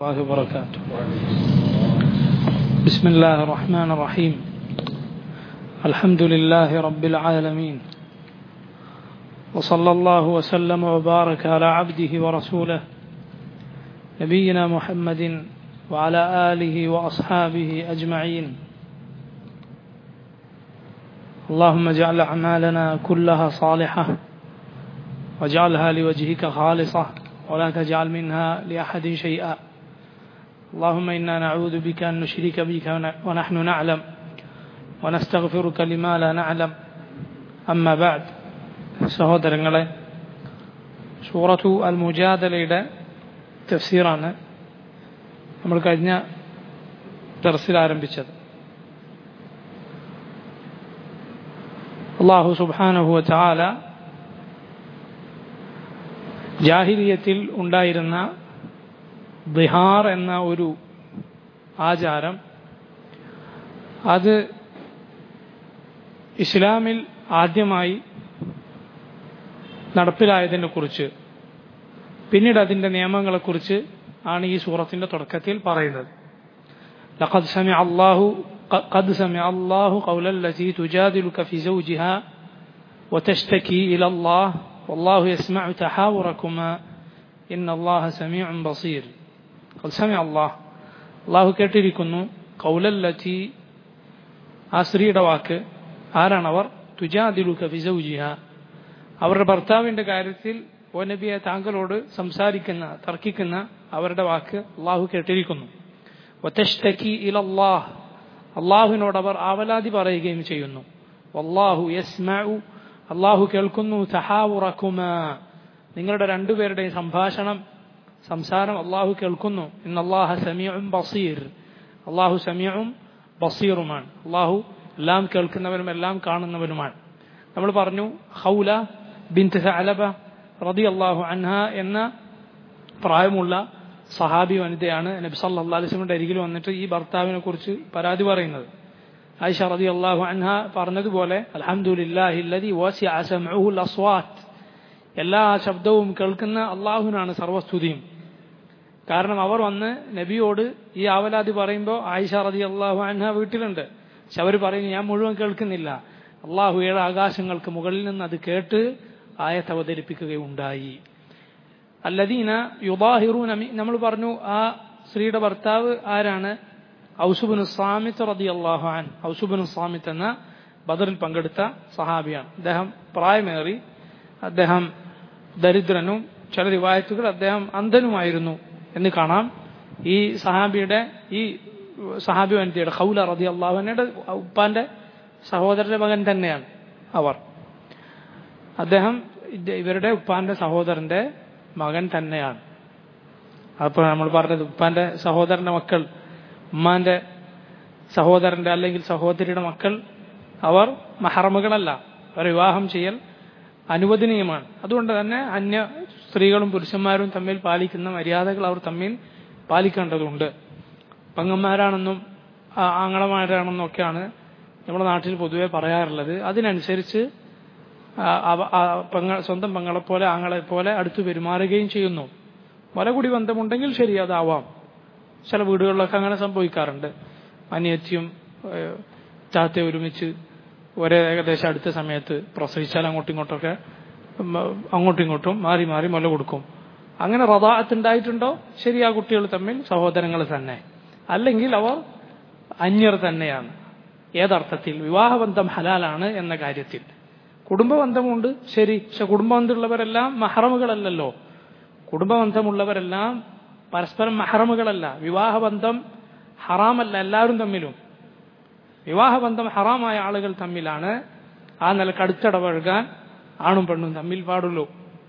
الله وبركاته بسم الله الرحمن الرحيم الحمد لله رب العالمين وصلى الله وسلم وبارك على عبده ورسوله نبينا محمد وعلى آله وأصحابه أجمعين اللهم اجعل أعمالنا كلها صالحة واجعلها لوجهك خالصة ولا تجعل منها لأحد شيئا اللهم إنا نعوذ بك أن نشرك بك ونحن نعلم ونستغفرك لما لا نعلم أما بعد സഹോദരങ്ങളെ സൂറത്തു അൽ മുജാദലയുടെ തഫ്സീറാണ് നമ്മൾ കഴിഞ്ഞ ദർസിൽ ആരംഭിച്ചത് അള്ളാഹു സുബാനഹുവ ചാല ജാഹിലിയത്തിൽ ഉണ്ടായിരുന്ന ബിഹാർ എന്ന ഒരു ആചാരം അത് ഇസ്ലാമിൽ ആദ്യമായി നടപ്പിലായതിനെ കുറിച്ച് പിന്നീട് അതിൻ്റെ നിയമങ്ങളെക്കുറിച്ച് ആണ് ഈ സൂറത്തിന്റെ തുടക്കത്തിൽ പറയുന്നത് لقد سمع الله قد سمع الله قول التي تجادلك في زوجها وتشتكي إلى الله والله يسمع تحاوركما إن الله سميع بصير قد سمع الله الله കേട്ടിരിക്കുന്നു കൗലല്ലത്തി ആ സ്ത്രീയുടെ വാക്ക് ആരാണവർ തുജാദിലുക ഫിസൗജിഹ അവരുടെ ഭർത്താവിന്റെ കാര്യത്തിൽ ഓ നബിയെ താങ്കളോട് സംസാരിക്കുന്ന തർക്കിക്കുന്ന അവരുടെ വാക്ക് അള്ളാഹു കേട്ടിരിക്കുന്നു ഒത്തഷ്തക്കി ഇലല്ലാഹ് അള്ളാഹുവിനോട് അവർ ആവലാതി പറയുകയും ചെയ്യുന്നു വല്ലാഹു യസ്മഉ അള്ളാഹു കേൾക്കുന്നു തഹാവുറക്കുമ നിങ്ങളുടെ രണ്ടുപേരുടെയും സംഭാഷണം സംസാരം അള്ളാഹു കേൾക്കുന്നു ഇന്ന് അള്ളാഹ സമീഉം ബസീർ അള്ളാഹു സമീഉം ബസീറുമാണ് അള്ളാഹു എല്ലാം കേൾക്കുന്നവരും എല്ലാം കാണുന്നവരുമാണ് നമ്മൾ പറഞ്ഞു ഹൗല ബിൻത് അലബ റതി അള്ളാഹു അൻഹ എന്ന പ്രായമുള്ള സഹാബി വനിതയാണ് നബി സല്ലാ അലിസ്മിന്റെ അരികിൽ വന്നിട്ട് ഈ ഭർത്താവിനെ കുറിച്ച് പരാതി പറയുന്നത് ആയിഷ റതി അള്ളാഹു അൻഹ പറഞ്ഞതുപോലെ അസ്വാത്ത് എല്ലാ ശബ്ദവും കേൾക്കുന്ന അള്ളാഹുവിനാണ് സർവസ്തുതിയും കാരണം അവർ വന്ന് നബിയോട് ഈ ആവലാതി പറയുമ്പോൾ ആയിഷ റതി അള്ളാഹു അൻഹ വീട്ടിലുണ്ട് പക്ഷെ അവർ പറയുന്നു ഞാൻ മുഴുവൻ കേൾക്കുന്നില്ല അള്ളാഹു ഏഴ് ആകാശങ്ങൾക്ക് മുകളിൽ നിന്ന് അത് കേട്ട് ആയത്ത് അവതരിപ്പിക്കുകയുണ്ടായി അല്ലദീന യുദാഹിറൂൻ നമ്മൾ പറഞ്ഞു ആ സ്ത്രീയുടെ ഭർത്താവ് ആരാണ് ഔസുബിന് സാമിത്ത് റതി അള്ളാഹുൻ ഔസുബിന് സാമിത്ത് എന്ന ബദറിൽ പങ്കെടുത്ത സഹാബിയാണ് അദ്ദേഹം പ്രായമേറി അദ്ദേഹം ദരിദ്രനും ചില റിവായത്തുകൾ അദ്ദേഹം അന്ധനുമായിരുന്നു എന്ന് കാണാം ഈ സഹാബിയുടെ ഈ സഹാബി വനിതയുടെ ഖൗല റതി അള്ളാഹുനയുടെ ഉപ്പാന്റെ സഹോദരന്റെ മകൻ തന്നെയാണ് അവർ അദ്ദേഹം ഇവരുടെ ഉപ്പാന്റെ സഹോദരന്റെ മകൻ തന്നെയാണ് അപ്പോൾ നമ്മൾ പറഞ്ഞത് ഉപ്പാന്റെ സഹോദരന്റെ മക്കൾ ഉമ്മാന്റെ സഹോദരന്റെ അല്ലെങ്കിൽ സഹോദരിയുടെ മക്കൾ അവർ മഹറമുകളല്ല അവർ വിവാഹം ചെയ്യൽ അനുവദനീയമാണ് അതുകൊണ്ട് തന്നെ അന്യ സ്ത്രീകളും പുരുഷന്മാരും തമ്മിൽ പാലിക്കുന്ന മര്യാദകൾ അവർ തമ്മിൽ പാലിക്കേണ്ടതുണ്ട് പങ്ങന്മാരാണെന്നും ആങ്ങളമാരാണെന്നും ഒക്കെയാണ് നമ്മുടെ നാട്ടിൽ പൊതുവെ പറയാറുള്ളത് അതിനനുസരിച്ച് പെങ്ങ സ്വന്തം പെങ്ങളെ പോലെ ആങ്ങളെ പോലെ അടുത്ത് പെരുമാറുകയും ചെയ്യുന്നു വലകുടി ബന്ധമുണ്ടെങ്കിൽ ശരി അതാവാം ചില വീടുകളിലൊക്കെ അങ്ങനെ സംഭവിക്കാറുണ്ട് അനിയത്തിയും ചാത്ത ഒരുമിച്ച് ഒരേ ഏകദേശം അടുത്ത സമയത്ത് പ്രസവിച്ചാൽ അങ്ങോട്ടും ഇങ്ങോട്ടൊക്കെ അങ്ങോട്ടും ഇങ്ങോട്ടും മാറി മാറി മുല കൊടുക്കും അങ്ങനെ റതാഅത്ത് ഉണ്ടായിട്ടുണ്ടോ ശരി ആ കുട്ടികൾ തമ്മിൽ സഹോദരങ്ങൾ തന്നെ അല്ലെങ്കിൽ അവർ അന്യർ തന്നെയാണ് ഏതർത്ഥത്തിൽ വിവാഹബന്ധം ഹലാലാണ് എന്ന കാര്യത്തിൽ കുടുംബബന്ധമുണ്ട് ശരി പക്ഷെ കുടുംബബന്ധമുള്ളവരെല്ലാം മഹറമുകളല്ലല്ലോ കുടുംബബന്ധമുള്ളവരെല്ലാം പരസ്പരം മഹറമുകളല്ല വിവാഹബന്ധം ഹറാമല്ല എല്ലാവരും തമ്മിലും വിവാഹബന്ധം ഹറാമായ ആളുകൾ തമ്മിലാണ് ആ നിലക്ക് അടുത്തിടപഴകാൻ ആണും പെണ്ണും തമ്മിൽ പാടുള്ളൂ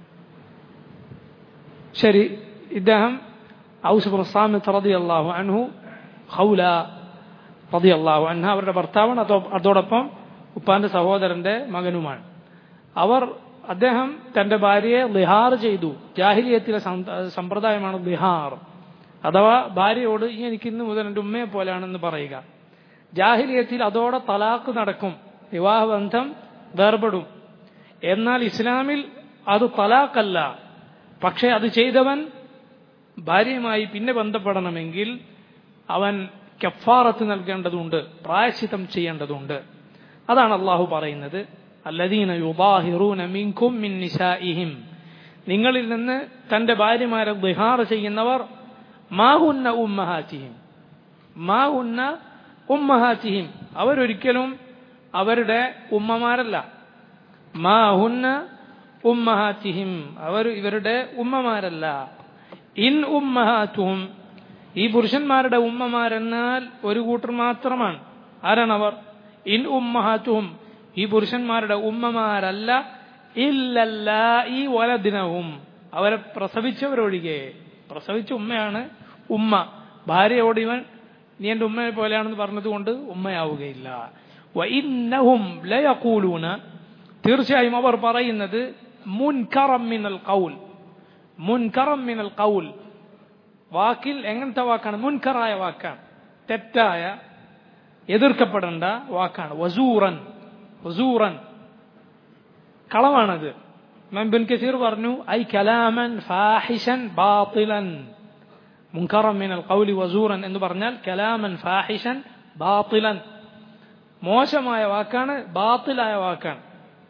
ശരി ഇദ്ദേഹം ഔസുഫ് സാമിത്ത് റതി അള്ളാഹു അൻഹു ഹൗല റതി അള്ളാഹു അൻഹ അവരുടെ ഭർത്താവാണ് അതോടൊപ്പം ഉപ്പാന്റെ സഹോദരന്റെ മകനുമാണ് അവർ അദ്ദേഹം തന്റെ ഭാര്യയെ ലിഹാർ ചെയ്തു ജാഹിലിയത്തിലെ സമ്പ്രദായമാണ് ലിഹാർ അഥവാ ഭാര്യയോട് ഈ എനിക്ക് ഇന്ന് മുതൽ എൻ്റെ ഉമ്മയെ പോലെയാണെന്ന് പറയുക ജാഹിലിയത്തിൽ അതോടെ തലാക്ക് നടക്കും വിവാഹബന്ധം വേർപെടും എന്നാൽ ഇസ്ലാമിൽ അത് തലാക്കല്ല പക്ഷെ അത് ചെയ്തവൻ ഭാര്യയുമായി പിന്നെ ബന്ധപ്പെടണമെങ്കിൽ അവൻ കഫാറത്ത് നൽകേണ്ടതുണ്ട് പ്രായശ്ചിത്തം ചെയ്യേണ്ടതുണ്ട് അതാണ് അള്ളാഹു പറയുന്നത് അല്ലദീന യുബാഹിറൂന മിൻകും മിൻ നിസാഇഹിം നിങ്ങളിൽ നിന്ന് തന്റെ ഭാര്യമാരെ ദിഹാർ ചെയ്യുന്നവർ മാഹുന്ന ഉമ്മഹാറ്റിഹിം മാഹുന്ന ഉമ്മഹാറ്റിഹിം അവരൊരിക്കലും അവരുടെ ഉമ്മമാരല്ല മാഹുന്ന ഉമ്മഹാറ്റിഹിം അവർ ഇവരുടെ ഉമ്മമാരല്ല ഇൻ ഉമ്മഹാറ്റും ഈ പുരുഷന്മാരുടെ ഉമ്മമാരെന്നാൽ ഒരു കൂട്ടർ മാത്രമാണ് ആരാണ് അവർ ഇൻ ഉമ്മഹാറ്റും ഈ പുരുഷന്മാരുടെ ഉമ്മമാരല്ല ഇല്ലല്ല ഈ വലദിനവും അവരെ പ്രസവിച്ചവരൊഴികെ പ്രസവിച്ച ഉമ്മയാണ് ഉമ്മ ഭാര്യയോട് ഇവൻ നീ എന്റെ ഉമ്മയെ പോലെയാണെന്ന് പറഞ്ഞതുകൊണ്ട് ഉമ്മയാവുകയില്ല വഇന്നഹും ലയഖൂലൂന തീർച്ചയായും അവർ പറയുന്നത് മുൻകറം മിനൽ ഖൗൽ മുൻകറം മിനൽ ഖൗൽ വാക്കിൽ എങ്ങനത്തെ വാക്കാണ് മുൻകറായ വാക്കാണ് തെറ്റായ എതിർക്കപ്പെടേണ്ട വാക്കാണ് വസൂറൻ വസൂറൻ കളവാണത് ബിൻ കസീർ പറഞ്ഞു ഐ കലാമൻ ഫാഹിഷൻ ബാത്തിലൻ മുൻകറം മിനൽ ഖൗലി വസൂറൻ എന്ന് പറഞ്ഞാൽ കലാമൻ ഫാഹിഷൻ ബാത്തിലൻ മോശമായ വാക്കാണ് ബാത്തിലായ വാക്കാണ്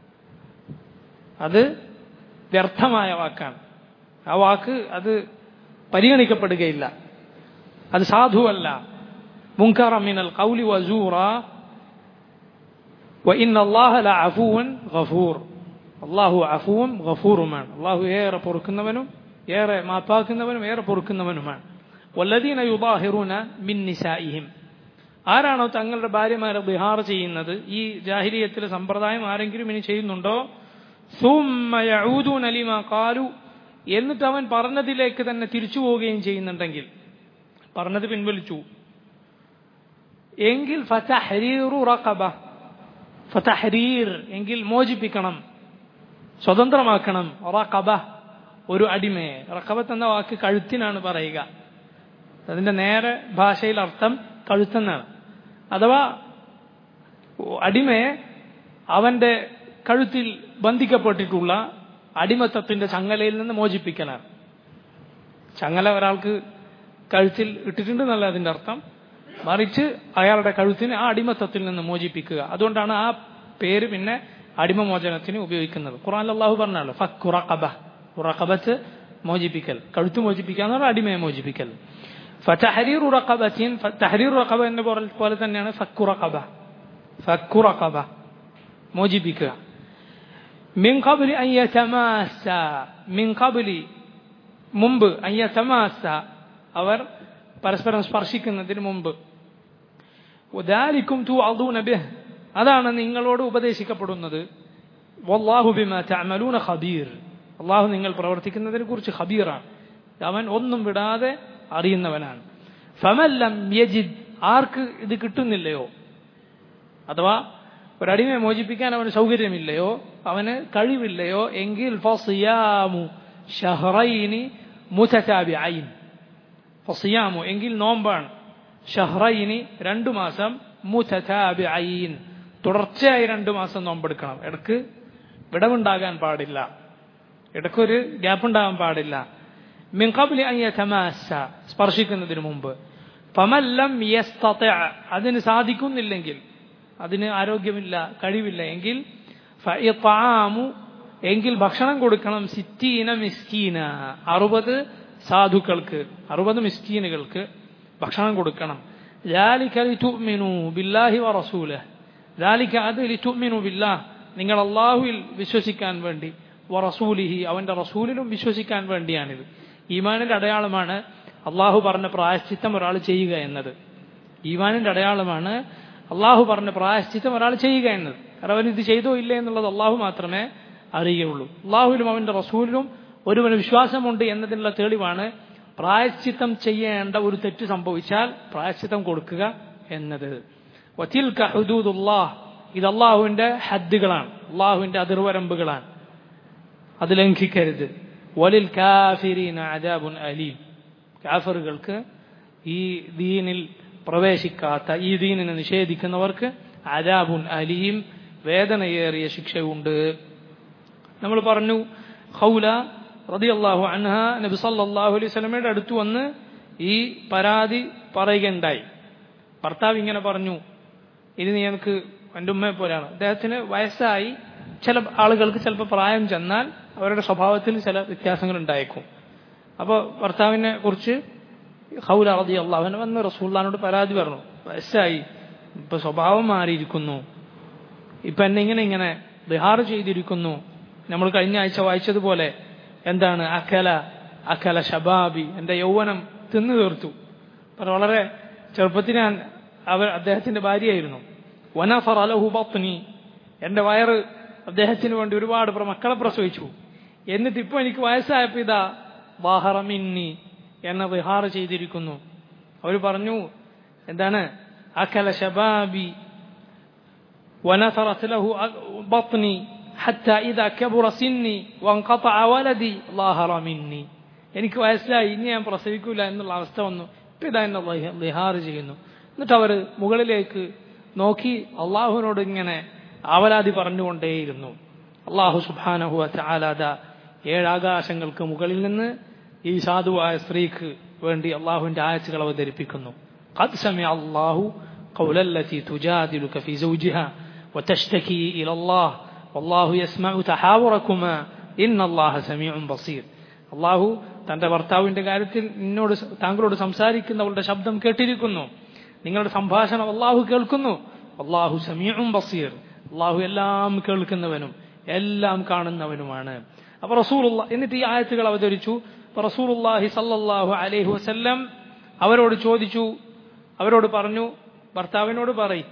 അത് വ്യർത്ഥമായ വാക്കാണ് ആ വാക്ക് അത് പരിഗണിക്കപ്പെടുകയില്ല അത് സാധുവല്ല മുൻകറ മിനൽ ഖൗലി വസൂറ وإن الله لعفو غفور അള്ളാഹു അഫുവും ഗഫൂറുമാണ് അള്ളാഹു ഏറെ പൊറുക്കുന്നവനും ഏറെ മാപ്പാക്കുന്നവനും ഏറെ പൊറുക്കുന്നവനുമാണ് വല്ലദീന യുദാഹിറൂന മിൻ നിസായിഹിം ആരാണോ തങ്ങളുടെ ഭാര്യമാരെ ബിഹാർ ചെയ്യുന്നത് ഈ ജാഹിലിയത്തിലെ സമ്പ്രദായം ആരെങ്കിലും ഇനി ചെയ്യുന്നുണ്ടോ സുമ്മയൂദൂൻ അലിമ കാലു എന്നിട്ട് അവൻ പറഞ്ഞതിലേക്ക് തന്നെ തിരിച്ചു പോവുകയും ചെയ്യുന്നുണ്ടെങ്കിൽ പറഞ്ഞത് പിൻവലിച്ചു എങ്കിൽ ഫതഹരീറു റഖബ ഫതഹരീർ എങ്കിൽ മോചിപ്പിക്കണം സ്വതന്ത്രമാക്കണം റഖബ ഒരു അടിമയെ റഖബത്ത് എന്ന വാക്ക് കഴുത്തിനാണ് പറയുക അതിന്റെ നേരെ ഭാഷയിൽ അർത്ഥം കഴുത്തെന്നാണ് അഥവാ അടിമയെ അവന്റെ കഴുത്തിൽ ബന്ധിക്കപ്പെട്ടിട്ടുള്ള അടിമത്തത്തിന്റെ ചങ്ങലയിൽ നിന്ന് മോചിപ്പിക്കലാണ് ചങ്ങല ഒരാൾക്ക് കഴുത്തിൽ ഇട്ടിട്ടുണ്ടെന്നല്ല അതിന്റെ അർത്ഥം മറിച്ച് അയാളുടെ കഴുത്തിന് ആ അടിമത്തത്തിൽ നിന്ന് മോചിപ്പിക്കുക അതുകൊണ്ടാണ് ആ പേര് പിന്നെ അടിമമോചനത്തിന് ഉപയോഗിക്കുന്നത് ഖുറാൻ അള്ളാഹു പറഞ്ഞാലോ ഫക്കുറഖബ ഖുറഖബത്ത് മോചിപ്പിക്കൽ കഴുത്ത് മോചിപ്പിക്കുക എന്ന് പറഞ്ഞാൽ അടിമയെ മോചിപ്പിക്കൽ ഫതഹരീറു റഖബത്തിൻ തഹരീറു റഖബ എന്ന പോലെ തന്നെയാണ് ഫക്കുറഖബ ഫക്കുറഖബ മോചിപ്പിക്കുക മിൻ ഖബ്ലി അൻ യതമാസ മിൻ ഖബ്ലി മുമ്പ് അൻ യതമാസ അവർ പരസ്പരം സ്പർശിക്കുന്നതിന് മുമ്പ് ഉദാലിക്കും തു അദൂന ബിഹ് അതാണ് നിങ്ങളോട് ഉപദേശിക്കപ്പെടുന്നത് വല്ലാഹു ബിമാ തഅമലൂന ഖബീർ അള്ളാഹു നിങ്ങൾ പ്രവർത്തിക്കുന്നതിനെ കുറിച്ച് ഖബീറാണ് അവൻ ഒന്നും വിടാതെ അറിയുന്നവനാണ് ഫമല്ലം യജിദ് ആർക്ക് ഇത് കിട്ടുന്നില്ലയോ അഥവാ ഒരടിമയെ മോചിപ്പിക്കാൻ അവന് സൗകര്യമില്ലയോ അവന് കഴിവില്ലയോ എങ്കിൽ ഫസിയാമു ഷഹ്റൈനി മുതതാബിഐൻ ഫസിയാമു എങ്കിൽ നോമ്പാണ് ഷഹ്റൈനി രണ്ടു മാസം മുതതാബിഐൻ തുടർച്ചയായി രണ്ടു മാസം നോമ്പെടുക്കണം ഇടക്ക് വിടവുണ്ടാകാൻ പാടില്ല ഇടക്കൊരു ഗ്യാപ്പ് ഉണ്ടാകാൻ പാടില്ല മിൻകബിലി അയ്യ തമാസ സ്പർശിക്കുന്നതിന് മുമ്പ് ഫമല്ലം യസ്തത അതിന് സാധിക്കുന്നില്ലെങ്കിൽ അതിന് ആരോഗ്യമില്ല കഴിവില്ല എങ്കിൽ ഫഇത്ആമു എങ്കിൽ ഭക്ഷണം കൊടുക്കണം സിറ്റീന മിസ്കീന അറുപത് സാധുക്കൾക്ക് അറുപത് മിസ്കീനുകൾക്ക് ഭക്ഷണം കൊടുക്കണം ذلك لتؤمنوا بالله ورسوله ذلك അത് لتؤمنوا بالله നിങ്ങൾ അള്ളാഹുവിൽ വിശ്വസിക്കാൻ വേണ്ടി വറസൂലിഹി അവന്റെ റസൂലിലും വിശ്വസിക്കാൻ വേണ്ടിയാണിത് ഈമാനിന്റെ അടയാളമാണ് അള്ളാഹു പറഞ്ഞ പ്രായശ്ചിത്തം ഒരാൾ ചെയ്യുക എന്നത് ഈമാനിന്റെ അടയാളമാണ് അള്ളാഹു പറഞ്ഞ പ്രായശ്ചിത്തം ഒരാൾ ചെയ്യുക എന്നത് കാരണം അവൻ ഇത് ചെയ്തോ ഇല്ലേ എന്നുള്ളത് അള്ളാഹു മാത്രമേ അറിയുകയുള്ളൂ അള്ളാഹുവിലും അവന്റെ റസൂലിലും ഒരുവന് വിശ്വാസമുണ്ട് എന്നതിനുള്ള തെളിവാണ് പ്രായശ്ചിത്തം ചെയ്യേണ്ട ഒരു തെറ്റ് സംഭവിച്ചാൽ പ്രായശ്ചിത്തം കൊടുക്കുക എന്നത് വത്തിൽക ഹുദൂദുല്ലാഹ് ഇത് അള്ളാഹുവിന്റെ ഹദ്ദുകളാണ് അള്ളാഹുവിന്റെ അതിർവരമ്പുകളാണ് അത് ലംഘിക്കരുത് വലിൽ കാഫിരീന അജാബുൻ അലീം കാഫറുകൾക്ക് ഈ ദീനിൽ പ്രവേശിക്കാത്ത ഈ ദീനിനെ നിഷേധിക്കുന്നവർക്ക് അജാബുൻ അലീം വേദനയേറിയ ശിക്ഷയുണ്ട് നമ്മൾ പറഞ്ഞു ഹൗല റളിയല്ലാഹു അൻഹ നബി സല്ലല്ലാഹു അലൈഹി വസല്ലമയുടെ അടുത്ത് വന്ന് ഈ പരാതി പറയുകയുണ്ടായി ഭർത്താവ് ഇങ്ങനെ പറഞ്ഞു ഇനി നീ എനിക്ക് എൻ്റെ ഉമ്മയെ പോലെയാണ് അദ്ദേഹത്തിന് വയസ്സായി ചില ആളുകൾക്ക് ചിലപ്പോൾ പ്രായം ചെന്നാൽ അവരുടെ സ്വഭാവത്തിൽ ചില വ്യത്യാസങ്ങൾ ഉണ്ടായേക്കും അപ്പോൾ ഭർത്താവിനെ കുറിച്ച് ഹൗല റതി അള്ളാഹുവിനെ വന്ന് റസൂള്ളാനോട് പരാതി പറഞ്ഞു വയസ്സായി ഇപ്പൊ സ്വഭാവം മാറിയിരിക്കുന്നു ഇപ്പൊ എന്നെ ഇങ്ങനെ ഇങ്ങനെ ബിഹാർ ചെയ്തിരിക്കുന്നു നമ്മൾ കഴിഞ്ഞ ആഴ്ച വായിച്ചതുപോലെ എന്താണ് അക്കല അക്കല ഷബാബി എന്റെ യൗവനം തിന്നു തീർത്തു അപ്പോൾ വളരെ ചെറുപ്പത്തിൽ ഞാൻ അവർ അദ്ദേഹത്തിന്റെ ഭാര്യയായിരുന്നു വനഫർ അലഹു ബത്നി എന്റെ വയറ് അദ്ദേഹത്തിന് വേണ്ടി ഒരുപാട് പ്ര- മക്കളെ പ്രസവിച്ചു എന്നിട്ട് ഇപ്പൊ എനിക്ക് വയസ്സായപ്പോ ഇതാ വാഹറമിന്നി എന്നെ വിഹാർ ചെയ്തിരിക്കുന്നു അവർ പറഞ്ഞു എന്താണ് അക്കല ഷബാബി ونثرت له بطني حتى إذا كبر سني وانقطع ولدي ظاهر مني എനിക്ക് വയസ്സായി ഇനി ഞാൻ പ്രസവിക്കൂല എന്നുള്ള അവസ്ഥ വന്നു ഇപ്പൊ ഇതാ എന്നെ ലിഹ- ലിഹാർ ചെയ്യുന്നു എന്നിട്ട് അവർ മുകളിലേക്ക് നോക്കി അള്ളാഹുവിനോട് ഇങ്ങനെ ആവലാതി പറഞ്ഞുകൊണ്ടേയിരുന്നു അള്ളാഹു സുബാനഹു ചാലാദ ഏഴാകാശങ്ങൾക്ക് മുകളിൽ നിന്ന് ഈ സാധുവായ സ്ത്രീക്ക് വേണ്ടി അള്ളാഹുവിന്റെ ആയച്ചുകൾ അവതരിപ്പിക്കുന്നു قد سمع الله قول التي تجادلك في زوجها وتشتكي إلى الله والله يسمع تحاوركما إن الله سميع بصير അള്ളാഹു തന്റെ ഭർത്താവിന്റെ കാര്യത്തിൽ നിന്നോട് സ- താങ്കളോട് സംസാരിക്കുന്നവളുടെ ശബ്ദം കേട്ടിരിക്കുന്നു നിങ്ങളുടെ സംഭാഷണം അള്ളാഹു കേൾക്കുന്നു അള്ളാഹു സമീഉം ബസീർ അള്ളാഹു എല്ലാം കേൾക്കുന്നവനും എല്ലാം കാണുന്നവനുമാണ് അപ്പൊ റസൂലുള്ള എന്നിട്ട് ഈ ആയത്തുകൾ അവതരിച്ചു അപ്പൊ റസൂലുള്ളാഹി സല്ലല്ലാഹു അലൈഹി വസല്ലം അവരോട് ചോദിച്ചു അവരോട് പറഞ്ഞു ഭർത്താവിനോട് പറയും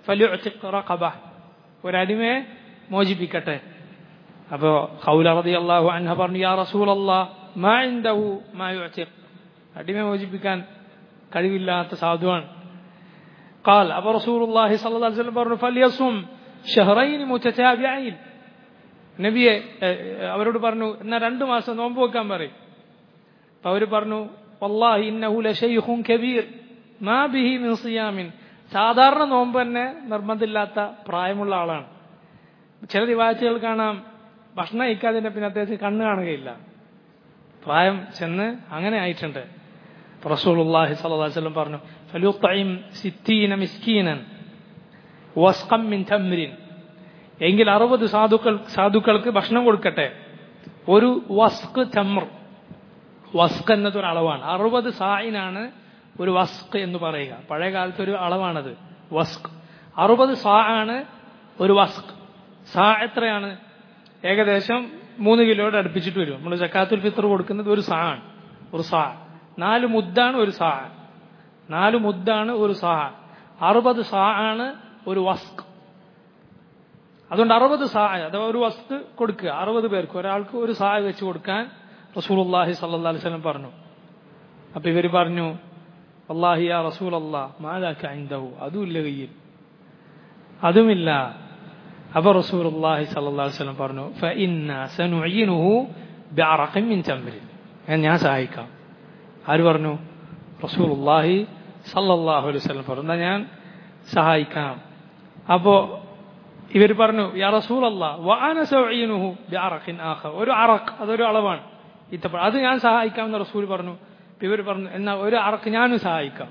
ഒരടിമയെ മോചിപ്പിക്കട്ടെ അപ്പോ ഖൗല റളിയല്ലാഹു അൻഹ പറഞ്ഞു യാ റസൂലല്ലാഹ് മാ ഇൻദഹു മാ യുഅ്തിഖ് അടിമയെ മോചിപ്പിക്കാൻ കഴിവില്ലാത്ത സാധുവാണ് قال أبو رسول الله صلى الله عليه وسلم പറഞ്ഞു فليصم شهرين متتابعين നബിയെ ഏഹ്, അവരോട് പറഞ്ഞു എന്നാ രണ്ടു മാസം നോമ്പ് വെക്കാൻ പറയും അപ്പൊ അവര് പറഞ്ഞു വല്ലാഹി ഇന്നഹു ലശൈഖുൻ കബീർ മാ ബിഹി മിൻ സിയാമിൻ സാധാരണ നോമ്പ് തന്നെ നിർബന്ധമില്ലാത്ത പ്രായമുള്ള ആളാണ് ചില റിവാച്ചുകൾ കാണാം ഭക്ഷണം കഴിക്കാതിന്റെ പിന്നെ അദ്ദേഹത്തിന് കണ്ണ് കാണുകയില്ല പ്രായം ചെന്ന് അങ്ങനെ ആയിട്ടുണ്ട് റസൂലുള്ളാഹി സ്വല്ലല്ലാഹു അലൈഹി വസല്ലം പറഞ്ഞു ഫലുത്തഇം സിത്തീന മിസ്കീനൻ വസ്ഖം മിൻ തംരിൻ എങ്കിൽ അറുപത് സാധുക്കൾ സാധുക്കൾക്ക് ഭക്ഷണം കൊടുക്കട്ടെ ഒരു വസ്ക് തമ്ർ വസ്ക് എന്നതൊരു അളവാണ് അറുപത് സായിനാണ് ഒരു വസ്ക് എന്ന് പറയുക പഴയ കാലത്ത് ഒരു അളവാണത് വസ്ക് അറുപത് സാ ആണ് ഒരു വസ്ക് സാ എത്രയാണ് ഏകദേശം മൂന്ന് കിലോയുടെ അടുപ്പിച്ചിട്ട് വരും നമ്മൾ ജക്കാത്തുൽ ഫിത്തർ കൊടുക്കുന്നത് ഒരു സാ ആണ് ഒരു സാ നാല് മുദ്ദാണ് ഒരു സാ നാല് മുദ്ദാണ് ഒരു സാ അറുപത് സാ ആണ് ഒരു വസ്ക് അതുകൊണ്ട് അറുപത് സായ അഥവാ ഒരു വസ്തു കൊടുക്കുക അറുപത് പേർക്ക് ഒരാൾക്ക് ഒരു സായ വെച്ച് കൊടുക്കാൻ റസൂലുള്ളാഹി സല്ലല്ലാഹു അലൈഹി വസല്ലം പറഞ്ഞു അപ്പൊ ഇവര് പറഞ്ഞു അള്ളാഹി യാ റസൂൽ അള്ളാഹ് മാലാക്ക ഇൻദഹു അതുമില്ല കയ്യിൽ അതുമില്ല അപ്പൊ റസൂലുള്ളാഹി സല്ലല്ലാഹു അലൈഹി വസല്ലം പറഞ്ഞു ഫഇന്ന സനുഈനുഹു ബിഅറഖിൻ മിൻ തംറിൻ ഞാൻ ഞാൻ സഹായിക്കാം ആര് പറഞ്ഞു റസൂലുള്ളാഹി സല്ലല്ലാഹു അലൈഹി വസല്ലം പറഞ്ഞു എന്നാ ഞാൻ സഹായിക്കാം അപ്പോ ഇവർ പറഞ്ഞു യാ റസൂൽ അള്ളാഹ് ഒരു അറക്ക് അതൊരു അളവാണ് ഇത്തപ്പഴ അത് ഞാൻ സഹായിക്കാം എന്ന് റസൂൽ പറഞ്ഞു ഇവർ പറഞ്ഞു എന്നാ ഒരു അറക്ക് ഞാനും സഹായിക്കാം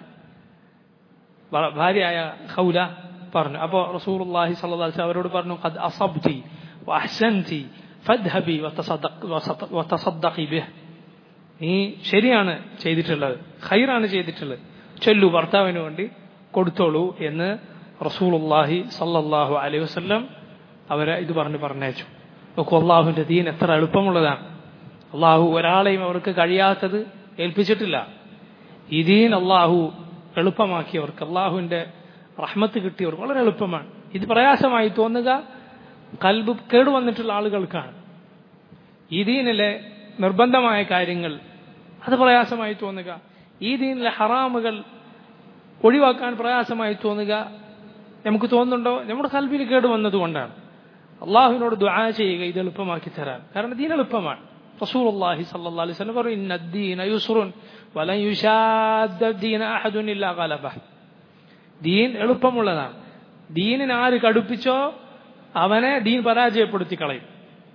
ഭ- ഭാര്യയായ ഖൗല പറഞ്ഞു അപ്പോ റസൂൽ അള്ളാഹി സല്ലാസ് അവരോട് പറഞ്ഞു ഖദ് അസബ്തി വഅഹ്സൻതി ഫദ്ഹബി വതസദ്ദഖ് വസത- വതസദ്ദഖി ബിഹ് നീ ശരിയാണ് ചെയ്തിട്ടുള്ളത് ഖൈറാണ് ചെയ്തിട്ടുള്ളത് ചൊല്ലു ഭർത്താവിന് വേണ്ടി കൊടുത്തോളൂ എന്ന് റസൂലുള്ളാഹി സല്ലല്ലാഹു അലൈഹി വസല്ലം അവരെ ഇത് പറഞ്ഞ് പറഞ്ഞയച്ചു നോക്കൂ അള്ളാഹുവിന്റെ ദീൻ എത്ര എളുപ്പമുള്ളതാണ് അള്ളാഹു ഒരാളെയും അവർക്ക് കഴിയാത്തത് ഏൽപ്പിച്ചിട്ടില്ല ഈ ദീൻ അള്ളാഹു എളുപ്പമാക്കിയവർക്ക് അള്ളാഹുവിന്റെ റഹ്മത്ത് കിട്ടിയവർക്ക് വളരെ എളുപ്പമാണ് ഇത് പ്രയാസമായി തോന്നുക കൽബ് കേടുവന്നിട്ടുള്ള ആളുകൾക്കാണ് ഈ ദീനിലെ നിർബന്ധമായ കാര്യങ്ങൾ അത് പ്രയാസമായി തോന്നുക ഈ ദീനിലെ ഹറാമുകൾ ഒഴിവാക്കാൻ പ്രയാസമായി തോന്നുക നമുക്ക് തോന്നുന്നുണ്ടോ നമ്മുടെ കൽബിൽ കേട് വന്നതുകൊണ്ടാണ് അള്ളാഹുവിനോട് ദുആ ചെയ്യുക ഇത് എളുപ്പമാക്കി തരാൻ കാരണം ദീൻ എളുപ്പമാണ് റസൂൽ അള്ളാഹി സല്ലല്ലാഹു അലൈഹി വസല്ലം പറഞ്ഞു ഇന്ന ദീന യുസ്റുൻ വലൻ യുശാദ്ദ ദീന അഹദുൻ ഇല്ലാ ഗലബഹ ദീൻ എളുപ്പമുള്ളതാണ് ദീനിന് ആര് കടുപ്പിച്ചോ അവനെ ദീൻ പരാജയപ്പെടുത്തി കളയും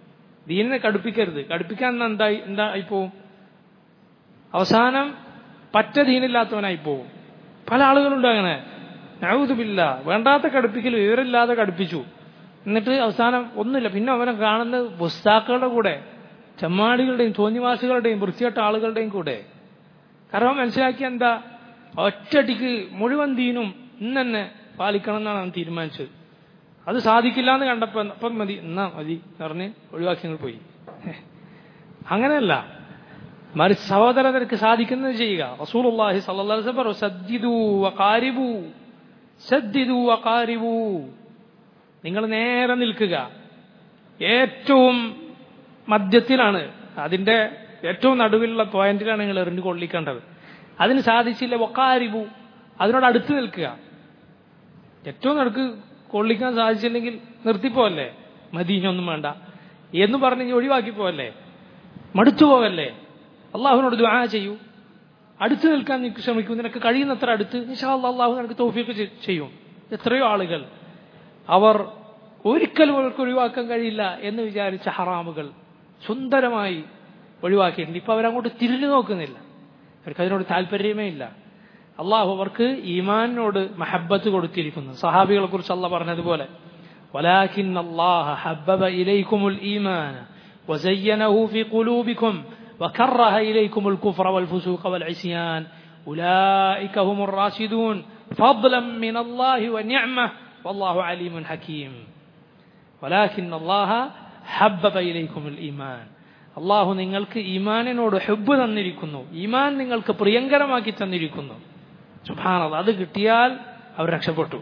ദീനിനെ കടുപ്പിക്കരുത് കടുപ്പിക്കാൻ എന്തായി എന്താ ആയിപ്പോവും അവസാനം പറ്റ ദീനില്ലാത്തവനായി പോവും പല ആളുകളുണ്ട് അങ്ങനെ നഴുതുമില്ല വേണ്ടാത്ത കടുപ്പിക്കൽ വിവരമില്ലാതെ കടുപ്പിച്ചു എന്നിട്ട് അവസാനം ഒന്നുമില്ല പിന്നെ അവനെ കാണുന്നത് പുസ്താക്കളുടെ കൂടെ ചെമ്മാടികളുടെയും തോന്നിവാസികളുടെയും വൃത്തികെട്ട ആളുകളുടെയും കൂടെ കാരണം മനസ്സിലാക്കിയ എന്താ ഒറ്റടിക്ക് മുഴുവൻ ദീനും ഇന്ന് തന്നെ പാലിക്കണം എന്നാണ് അവൻ തീരുമാനിച്ചത് അത് സാധിക്കില്ല എന്ന് കണ്ടപ്പോ അപ്പം മതി എന്നാ മതി എന്ന് പറഞ്ഞ് ഒഴിവാക്കി ഞങ്ങൾ പോയി അങ്ങനെയല്ല മറിച്ച് സഹോദരർക്ക് സാധിക്കുന്നത് ചെയ്യുക റസൂലുള്ളാഹി സ്വല്ലല്ലാഹു അലൈഹി വസല്ലം സദ്ദിദു വഖാരിബു സദ്ദിദു വഖാരിബു നിങ്ങൾ നേരെ നിൽക്കുക ഏറ്റവും മധ്യത്തിലാണ് അതിന്റെ ഏറ്റവും നടുവിലുള്ള പോയിന്റിലാണ് നിങ്ങൾ എറിഞ്ഞു കൊള്ളിക്കേണ്ടത് അതിന് സാധിച്ചില്ല വക്കാരിബു അതിനോട് അടുത്ത് നിൽക്കുക ഏറ്റവും നടുക്ക് കൊള്ളിക്കാൻ സാധിച്ചില്ലെങ്കിൽ നിർത്തിപ്പോവല്ലേ മദീനൊന്നും വേണ്ട എന്ന് പറഞ്ഞ് ഇനി ഒഴിവാക്കി പോവല്ലേ മടുത്തു പോവല്ലേ അള്ളാഹുവിനോട് ദ്വാ ചെയ്യൂ അടുത്ത് നിൽക്കാൻ നിനക്ക് ശ്രമിക്കൂ നിനക്ക് കഴിയുന്നത്ര അടുത്ത് നിശാ അള്ളാഹു നിനക്ക് തോഫിയൊക്കെ ചെയ്യും എത്രയോ ആളുകൾ അവർ ഒരിക്കലും അവർക്ക് ഒഴിവാക്കാൻ കഴിയില്ല എന്ന് വിചാരിച്ച ഹറാമുകൾ സുന്ദരമായി ഒഴിവാക്കിയിട്ടുണ്ട് ഇപ്പൊ അവരങ്ങോട്ട് തിരിഞ്ഞു നോക്കുന്നില്ല അവർക്ക് അതിനോട് താല്പര്യമേ ഇല്ല അള്ളാഹു അവർക്ക് ഈമാനിനോട് മഹബത്ത് കൊടുത്തിരിക്കുന്നു സഹാബികളെ കുറിച്ച് അല്ല പറഞ്ഞതുപോലെ ولكن الله حبب إليكم الإيمان وزينه في قلوبكم وكره إليكم الكفر والفسوق والعصيان أولئك هم الراشدون فضلا من الله ونعمة والله عليم حكيم ولكن الله حبب إليكم الإيمان അള്ളാഹു നിങ്ങൾക്ക് ഈമാനിനോട് ഹെബ് തന്നിരിക്കുന്നു ഈമാൻ നിങ്ങൾക്ക് പ്രിയങ്കരമാക്കി തന്നിരിക്കുന്നു സുഭാനത് അത് കിട്ടിയാൽ അവർ രക്ഷപ്പെട്ടു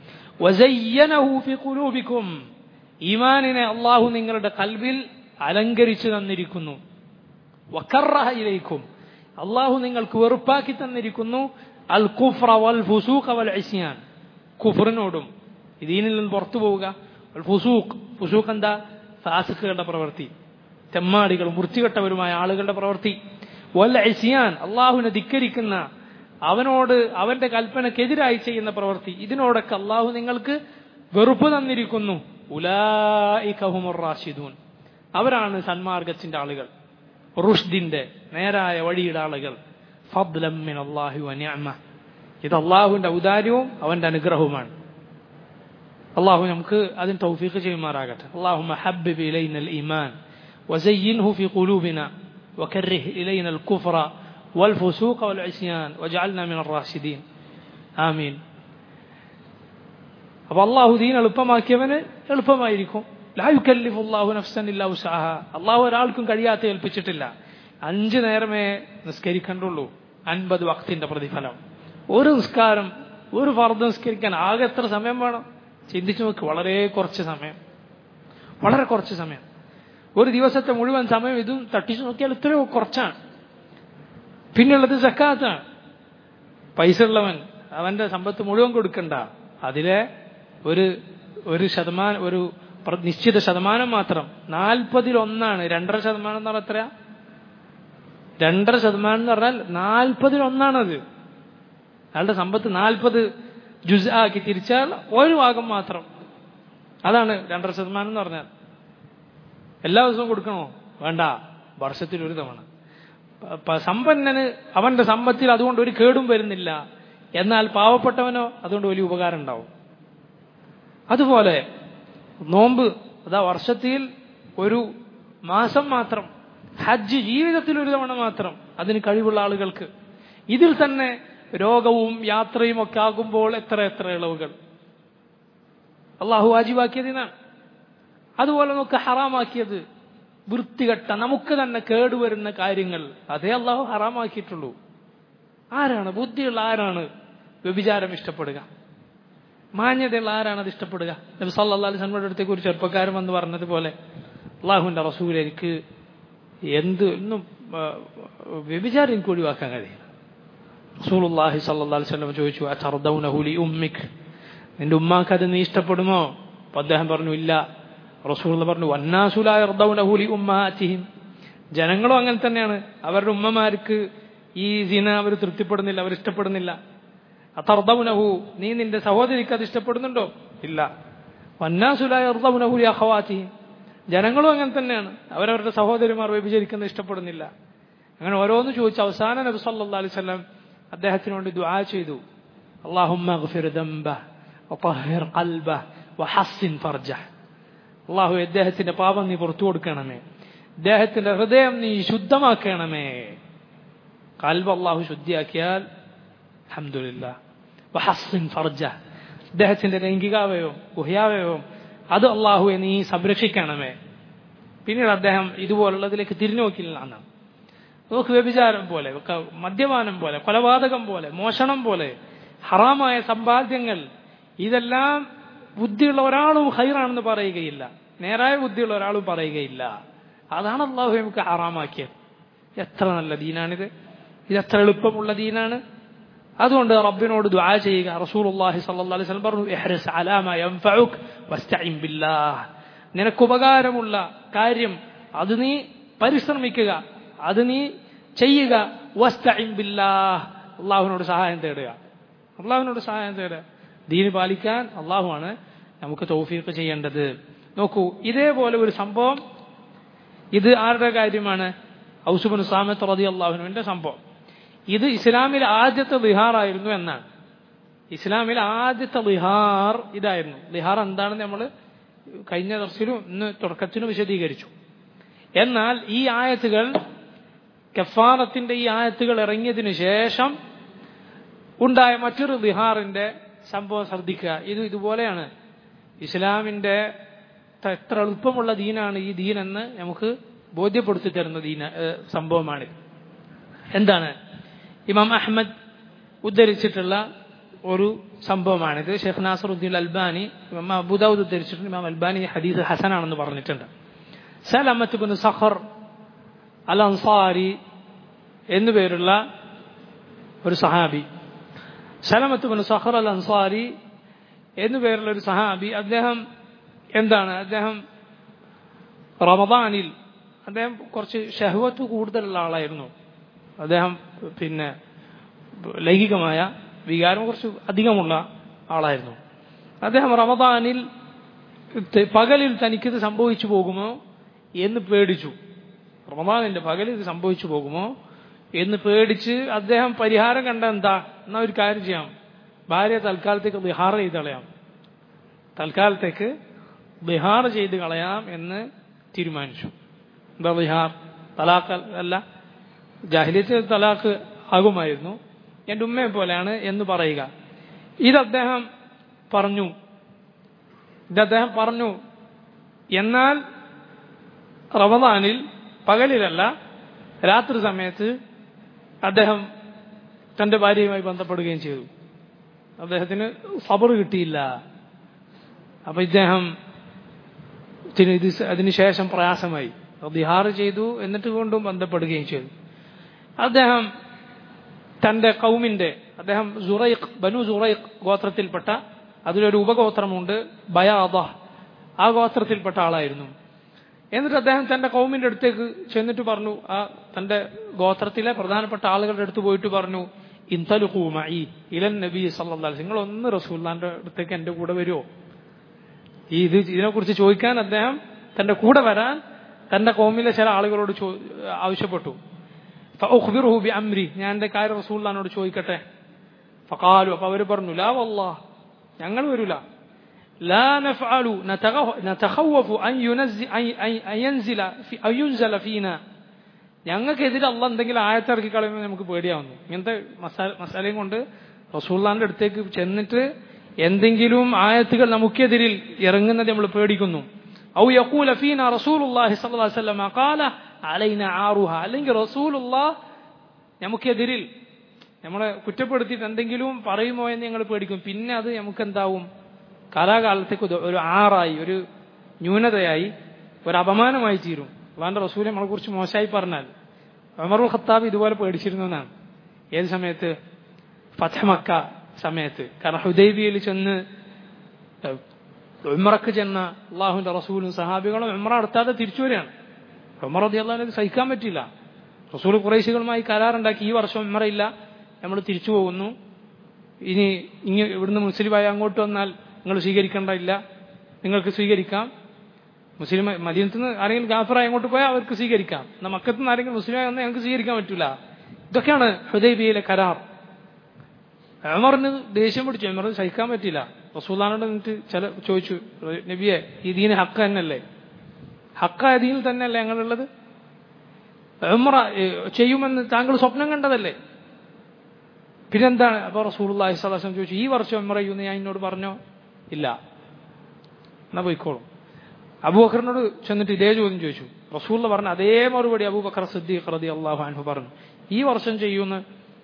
ഖുലൂബിക്കും ഈമാനിനെ അള്ളാഹു നിങ്ങളുടെ കൽവിൽ അലങ്കരിച്ചു തന്നിരിക്കുന്നു വക്കറഹയിലേക്കും അള്ളാഹു നിങ്ങൾക്ക് വെറുപ്പാക്കി തന്നിരിക്കുന്നു അൽ കുഫ്ര വൽ ഫുസൂഖ വൽ ഇസ്യാൻ കുഫറിനോടും ദീനിൽ നിന്ന് പുറത്തു പോവുക ഫുസൂഖ് ഫുസൂഖ് എന്താ ഫാസിഖുകളുടെ പ്രവൃത്തി തെമ്മാടികളും വൃത്തികെട്ടവരുമായ ആളുകളുടെ പ്രവൃത്തി വല്ല ഇസിയാൻ അള്ളാഹുവിനെ ധിക്കരിക്കുന്ന അവനോട് അവന്റെ കൽപ്പനക്കെതിരായി ചെയ്യുന്ന പ്രവൃത്തി ഇതിനോടൊക്കെ അള്ളാഹു നിങ്ങൾക്ക് വെറുപ്പ് തന്നിരിക്കുന്നു ഉലായിഖഹുമുറാഷിദൂൻ അവരാണ് സന്മാർഗത്തിന്റെ ആളുകൾ റുഷ്ദിന്റെ നേരായ വഴിയുടെ ആളുകൾ ഫദ്ലമ്മിൻ അള്ളാഹു അന്യാമ ഇത് അള്ളാഹുവിന്റെ ഔദാര്യവും അവന്റെ അനുഗ്രഹവുമാണ് അള്ളാഹു നമുക്ക് അതിന് തൗഫീഖ് ചെയ്യുമാറാകട്ടെ അള്ളാഹു ഹബ്ബിബ് ഇലൈനൽ ഈമാൻ وزينه في قلوبنا وكره إلينا الكفر والفسوق والعصيان واجعلنا من الراشدين آمين അപ്പൊ അള്ളാഹു ദീൻ എളുപ്പമാക്കിയവന് എളുപ്പമായിരിക്കും ലാ യുക്കല്ലിഫു അള്ളാഹു നഫ്സൻ ഇല്ലാ ഉസാഹ അള്ളാഹു ഒരാൾക്കും കഴിയാത്ത ഏൽപ്പിച്ചിട്ടില്ല അഞ്ച് നേരമേ നിസ്കരിക്കണ്ടുള്ളൂ അൻപത് വക്തിന്റെ പ്രതിഫലം ഒരു നിസ്കാരം ഒരു ഫർദ് നിസ്കരിക്കാൻ ആകെ എത്ര സമയം വേണം ചിന്തിച്ചു നോക്ക് വളരെ കുറച്ച് സമയം വളരെ കുറച്ച് സമയം ഒരു ദിവസത്തെ മുഴുവൻ സമയം ഇതും തട്ടിച്ചു നോക്കിയാൽ എത്രയോ കുറച്ചാണ് പിന്നുള്ളത് സക്കാത്താണ് പൈസ ഉള്ളവൻ അവന്റെ സമ്പത്ത് മുഴുവൻ കൊടുക്കണ്ട അതിലെ ഒരു ഒരു ശതമാനം ഒരു നിശ്ചിത ശതമാനം മാത്രം നാൽപ്പതിൽ ഒന്നാണ് രണ്ടര ശതമാനം എന്ന് പറഞ്ഞാൽ എത്രയാ രണ്ടര ശതമാനം എന്ന് പറഞ്ഞാൽ നാൽപ്പതിൽ ഒന്നാണത് അയാളുടെ സമ്പത്ത് നാൽപ്പത് ജുസ് ആക്കി തിരിച്ചാൽ ഒരു ഭാഗം മാത്രം അതാണ് രണ്ടര ശതമാനം എന്ന് പറഞ്ഞാൽ എല്ലാ ദിവസവും കൊടുക്കണോ വേണ്ട വർഷത്തിൽ ഒരു തവണ സമ്പന്നന് അവന്റെ സമ്പത്തിൽ അതുകൊണ്ട് ഒരു കേടും വരുന്നില്ല എന്നാൽ പാവപ്പെട്ടവനോ അതുകൊണ്ട് വലിയ ഉപകാരം ഉണ്ടാവും അതുപോലെ നോമ്പ് അതാ വർഷത്തിൽ ഒരു മാസം മാത്രം ഹജ്ജ് ജീവിതത്തിൽ ഒരു തവണ മാത്രം അതിന് കഴിവുള്ള ആളുകൾക്ക് ഇതിൽ തന്നെ രോഗവും യാത്രയും ഒക്കെ ആകുമ്പോൾ എത്ര എത്ര ഇളവുകൾ അള്ളാഹു വാജിബാക്കിയതിനാണ് അതുപോലെ നമുക്ക് ഹറാമാക്കിയത് വൃത്തികെട്ട നമുക്ക് തന്നെ കേടുവരുന്ന കാര്യങ്ങൾ അതേ അള്ളാഹു ഹറാമാക്കിയിട്ടുള്ളൂ ആരാണ് ബുദ്ധിയുള്ള ആരാണ് വ്യഭിചാരം ഇഷ്ടപ്പെടുക മാന്യതയുള്ള ആരാണ് അത് ഇഷ്ടപ്പെടുക നബി സല്ലാ അലിസ്ലമിയുടെ അടുത്തേക്ക് ഒരു ചെറുപ്പക്കാരൻ വന്ന് പറഞ്ഞതുപോലെ അള്ളാഹുവിന്റെ റസൂൽ എനിക്ക് എന്ത് ഒന്നും വ്യഭിചാരം എനിക്ക് ഒഴിവാക്കാൻ കഴിയില്ല റസൂലുള്ളാഹി സല്ലല്ലാഹു അലൈഹി വസല്ലം ചോദിച്ചു അതർദൗനഹു ലി ഉമ്മിക് നിന്റെ ഉമ്മാക്ക് അത് നീ ഇഷ്ടപ്പെടുമോ അപ്പൊ അദ്ദേഹം പറഞ്ഞു ഇല്ല റസൂൽ പറഞ്ഞു വന്നാസുലാഹുലി ഉമ്മാറ്റിഹിം ജനങ്ങളും അങ്ങനെ തന്നെയാണ് അവരുടെ ഉമ്മമാർക്ക് ഈ സിന അവർ തൃപ്തിപ്പെടുന്നില്ല അവർ ഇഷ്ടപ്പെടുന്നില്ല അതർദൗനഹു നീ നിന്റെ സഹോദരിക്ക് അത് ഇഷ്ടപ്പെടുന്നുണ്ടോ ഇല്ല വന്നാസുലാഹുലി അഹവാറ്റിഹിം ജനങ്ങളും അങ്ങനെ തന്നെയാണ് അവരവരുടെ സഹോദരിമാർ വ്യഭിചരിക്കുന്നത് ഇഷ്ടപ്പെടുന്നില്ല അങ്ങനെ ഓരോന്ന് ചോദിച്ച് അവസാന നബി സല്ലല്ലാഹു അലൈഹി വസല്ലം അദ്ദേഹത്തിന് വേണ്ടി ദുആ ചെയ്തു اللهم اغفر ذنبه وطهر قلبه وحسن فرجه അള്ളാഹു അദ്ദേഹത്തിന്റെ പാപം നീ പുറത്തു കൊടുക്കണമേ അദ്ദേഹത്തിന്റെ ഹൃദയം നീ ശുദ്ധമാക്കണമേ കൽബ് അള്ളാഹു ശുദ്ധിയാക്കിയാൽ അഹമ്മദില്ല വഹസ്സിൻ ഫർജ അദ്ദേഹത്തിന്റെ ലൈംഗികാവയവും ഗുഹ്യാവയവും അത് അള്ളാഹുവെ നീ സംരക്ഷിക്കണമേ പിന്നീട് അദ്ദേഹം ഇതുപോലുള്ളതിലേക്ക് തിരിഞ്ഞു നോക്കില്ല എന്നാണ് നോക്ക് വ്യഭിചാരം പോലെ ക- മദ്യപാനം പോലെ കൊലപാതകം പോലെ മോഷണം പോലെ ഹറാമായ സമ്പാദ്യങ്ങൾ ഇതെല്ലാം ബുദ്ധിയുള്ള ഒരാളും ഹൈറാണെന്ന് പറയുകയില്ല നേരായ ബുദ്ധിയുള്ള ഒരാളും പറയുകയില്ല അതാണ് അള്ളാഹു നമുക്ക് ഹറാമാക്കിയത് എത്ര നല്ല ദീനാണിത് ഇത് എത്ര എളുപ്പമുള്ള ദീനാണ് അതുകൊണ്ട് റബ്ബിനോട് ദുആ ചെയ്യുക റസൂലുള്ളാഹി സ്വല്ലല്ലാഹു അലൈഹി വസല്ലം പറഞ്ഞു ഇഹ്റിസ് അലാ മാ യൻഫഉക് വസ്തഈൻ ബില്ലാഹ് നിനക്ക് ഉപകാരമുള്ള കാര്യം അത് നീ പരിശ്രമിക്കുക അത് നീ ചെയ്യുക വസ്തഈൻ ബില്ലാഹ് അള്ളാഹുവിനോട് സഹായം തേടുക അള്ളാഹുവിനോട് സഹായം തേടുക ദീന് പാലിക്കാൻ അള്ളാഹുവാണ് നമുക്ക് തൗഫീഖ് ചെയ്യേണ്ടത് നോക്കൂ ഇതേപോലെ ഒരു സംഭവം ഇത് ആരുടെ കാര്യമാണ് ഔസുബിൻ സാമത്ത് റതി അള്ളാഹുനുവിന്റെ സംഭവം ഇത് ഇസ്ലാമിൽ ആദ്യത്തെ ലിഹാറായിരുന്നു എന്നാണ് ഇസ്ലാമിൽ ആദ്യത്തെ ലിഹാർ ഇതായിരുന്നു ലിഹാർ എന്താണെന്ന് നമ്മൾ കഴിഞ്ഞ ദർശിലും ഇന്ന് തുടക്കത്തിനും വിശദീകരിച്ചു എന്നാൽ ഈ ആയത്തുകൾ കഫാറത്തിന്റെ ഈ ആയത്തുകൾ ഇറങ്ങിയതിനു ശേഷം ഉണ്ടായ മറ്റൊരു ലിഹാറിന്റെ സംഭവം ശ്രദ്ധിക്കുക ഇത് ഇതുപോലെയാണ് ഇസ്ലാമിന്റെ ത- എത്ര എളുപ്പമുള്ള ദീനാണ് ഈ ദീൻ എന്ന് നമുക്ക് ബോധ്യപ്പെടുത്തി തരുന്ന ദീന ഏഹ് സംഭവമാണിത് എന്താണ് ഇമാം അഹമ്മദ് ഉദ്ധരിച്ചിട്ടുള്ള ഒരു സംഭവമാണിത് ഷെയ്ഖ് നാസറുദ്ദീൻ അൽബാനി ഇമാം അബുദാവുദ് ഉദ്ധരിച്ചിട്ടുണ്ട് ഇമാം അൽബാനി ഈ ഹദീസ് ഹസനാണെന്ന് പറഞ്ഞിട്ടുണ്ട് Salamat bin Sakhr al Ansari എന്നുപേരുള്ള ഒരു സഹാബി Salamat bin Sakhr al Ansari എന്നുപേരുള്ള ഒരു സഹാബി അദ്ദേഹം എന്താണ് അദ്ദേഹം റമദാനിൽ അദ്ദേഹം കുറച്ച് ഷഹ്വത്ത് കൂടുതലുള്ള ആളായിരുന്നു അദ്ദേഹം പിന്നെ ലൈംഗികമായ വികാരം കുറച്ച് അധികമുള്ള ആളായിരുന്നു അദ്ദേഹം റമദാനിൽ ത- പകലിൽ തനിക്കിത് സംഭവിച്ചു പോകുമോ എന്ന് പേടിച്ചു റമദാനിന്റെ പകലിൽ ഇത് സംഭവിച്ചു പോകുമോ എന്ന് പേടിച്ച് അദ്ദേഹം പരിഹാരം കണ്ട എന്താ എന്നാ ഒരു കാര്യം ചെയ്യാം ഭാര്യ തൽക്കാലത്തേക്ക് ബിഹാർ ചെയ്ത് കളയാം തൽക്കാലത്തേക്ക് ബിഹാർ ചെയ്ത് കളയാം എന്ന് തീരുമാനിച്ചു എന്താ ബിഹാർ തലാഖ് അല്ല ജാഹിലിയത്ത് തലാഖ് ആകുമായിരുന്നു എൻ്റെ ഉമ്മയെ പോലെയാണ് എന്ന് പറയുക ഇത് അദ്ദേഹം പറഞ്ഞു ഇത് അദ്ദേഹം പറഞ്ഞു എന്നാൽ റമദാനിൽ പകലിലല്ല രാത്രി സമയത്ത് അദ്ദേഹം തന്റെ ഭാര്യയുമായി ബന്ധപ്പെടുകയും ചെയ്തു അദ്ദേഹത്തിന് സബർ കിട്ടിയില്ല അപ്പൊ ഇദ്ദേഹം ത്തിന് ഇത് അതിനുശേഷം പ്രയാസമായി ദിഹാർ ചെയ്തു എന്നിട്ട് വീണ്ടും ബന്ധപ്പെടുകയും ചെയ്തു അദ്ദേഹം തന്റെ കൗമിന്റെ അദ്ദേഹം സുറൈഖ് ബനു സുറൈഖ് ഗോത്രത്തിൽപ്പെട്ട അതിലൊരു ഉപഗോത്രമുണ്ട് ബയാദ ആ ഗോത്രത്തിൽപ്പെട്ട ആളായിരുന്നു എന്നിട്ട് അദ്ദേഹം തന്റെ കൗമിന്റെ അടുത്തേക്ക് ചെന്നിട്ട് പറഞ്ഞു ആ തന്റെ ഗോത്രത്തിലെ പ്രധാനപ്പെട്ട ആളുകളുടെ അടുത്ത് പോയിട്ട് പറഞ്ഞു ഇന്തലുഹൂമി ഇലൻ നബി സല്ലാസ് നിങ്ങൾ ഒന്ന് റസൂല്ലാന്റെ അടുത്തേക്ക് എന്റെ കൂടെ വരുമോ ഈ ഇത് ഇതിനെക്കുറിച്ച് ചോദിക്കാൻ അദ്ദേഹം തന്റെ കൂടെ വരാൻ തന്റെ കോമിലെ ചില ആളുകളോട് ചോ- ആവശ്യപ്പെട്ടു ഫഅഖ്ബിറുഹു ബിഅംരി ഞാൻ എന്റെ കാര്യം റസൂലുള്ളാഹിനോട് ചോദിക്കട്ടെ ഫഖാലു അപ്പൊ അവർ പറഞ്ഞു ലാ വല്ലാഹ് ഞങ്ങൾ വരൂല لا نفعل نتغ- نتخوف أن ينزل أن أن- أن ينزل في أن ينزل فينا ഞങ്ങൾക്കെതിരെ അള്ള എന്തെങ്കിലും ആയത്തിറക്കി കളയുമ്പോൾ നമുക്ക് പേടിയാവുന്നു ഇങ്ങനത്തെ മസാല മസാലയും കൊണ്ട് റസൂള്ളാന്റെ അടുത്തേക്ക് ചെന്നിട്ട് എന്തെങ്കിലും ആയത്തുകൾ നമുക്കെതിരിൽ ഇറങ്ങുന്നത് നമ്മൾ പേടിക്കുന്നു ഔ യഖൂല ഫീന റസൂലുള്ളാഹി സ്വല്ലല്ലാഹു അലൈഹി വസല്ലം ഖാല അലൈന ആറുഹ അല്ലെങ്കിൽ റസൂലുള്ളാഹ് നമുക്കെതിരിൽ നമ്മളെ കുറ്റപ്പെടുത്തിയിട്ട് എന്തെങ്കിലും പറയുമോ എന്ന് ഞങ്ങൾ പേടിക്കും പിന്നെ അത് നമുക്ക് എന്താവും കാലാകാലത്തേക്ക് ഒരു- ഒരു ആറായി ഒരു ന്യൂനതയായി ഒരു അപമാനമായി തീരും അള്ളാന്റെ റസൂൽ നമ്മളെ കുറിച്ച് മോശമായി പറഞ്ഞാൽ ഉമറുൽ ഖത്താബ് ഇതുപോലെ പേടിച്ചിരുന്നു എന്നാണ് ഏത് സമയത്ത് ഫതമക്ക സമയത്ത് കാരണം ഹുദൈബിയയിൽ ചെന്ന് ഏഹ്, ഉമ്രക്ക് ചെന്ന അള്ളാഹുവിന്റെ റസൂലും സഹാബികളും ഉമ്ര നടത്താതെ തിരിച്ചു വരികയാണ് ഉമർ അതി അള്ളാഹിന് സഹിക്കാൻ പറ്റില്ല റസൂൽ കുറേശികളുമായി കരാറുണ്ടാക്കി ഈ വർഷം ഉമ്രയില്ല നമ്മൾ തിരിച്ചു പോകുന്നു ഇനി ഇനി ഇവിടുന്ന് മുസ്ലിമായി അങ്ങോട്ട് വന്നാൽ നിങ്ങൾ സ്വീകരിക്കേണ്ടതില്ല നിങ്ങൾക്ക് സ്വീകരിക്കാം മുസ്ലിം മദീനത്ത് നിന്ന് ആരെങ്കിലും ഗാഫറായി അങ്ങോട്ട് പോയാൽ അവർക്ക് സ്വീകരിക്കാം എന്നാൽ മക്കത്ത് നിന്ന് ആരെങ്കിലും മുസ്ലിമായി വന്നാൽ ഞങ്ങൾക്ക് സ്വീകരിക്കാൻ പറ്റൂല ഇതൊക്കെയാണ് ഹുദൈബിയയിലെ കരാർ ഉമറിന് ദേഷ്യം പിടിച്ചു ഉമർ സഹിക്കാൻ പറ്റില്ല റസൂലാനോട് എന്നിട്ട് ചില ചോദിച്ചു നബിയെ ഈ ദീന് ഹക്ക തന്നെയല്ലേ ഹക്കായ ദീനിൽ തന്നെയല്ലേ ഞങ്ങളുള്ളത് ഉമറ ചെയ്യുമെന്ന് താങ്കൾ സ്വപ്നം കണ്ടതല്ലേ പിന്നെന്താണ് അപ്പൊ റസൂലി സ്വലാസം ചോദിച്ചു ഈ വർഷം ഉമറ ചെയ്യുമെന്ന് ഞാൻ എന്നോട് പറഞ്ഞോ ഇല്ല എന്നാ പോയിക്കോളും അബൂബക്കറിനോട് ചെന്നിട്ട് ഇതേ ചോദ്യം ചോദിച്ചു റസൂള്ള പറഞ്ഞ അതേ മറുപടി അബൂബക്കർ സിദ്ദീഖ് റതി അള്ളാഹു അൻഹു പറഞ്ഞു ഈ വർഷം ചെയ്യുമെന്ന്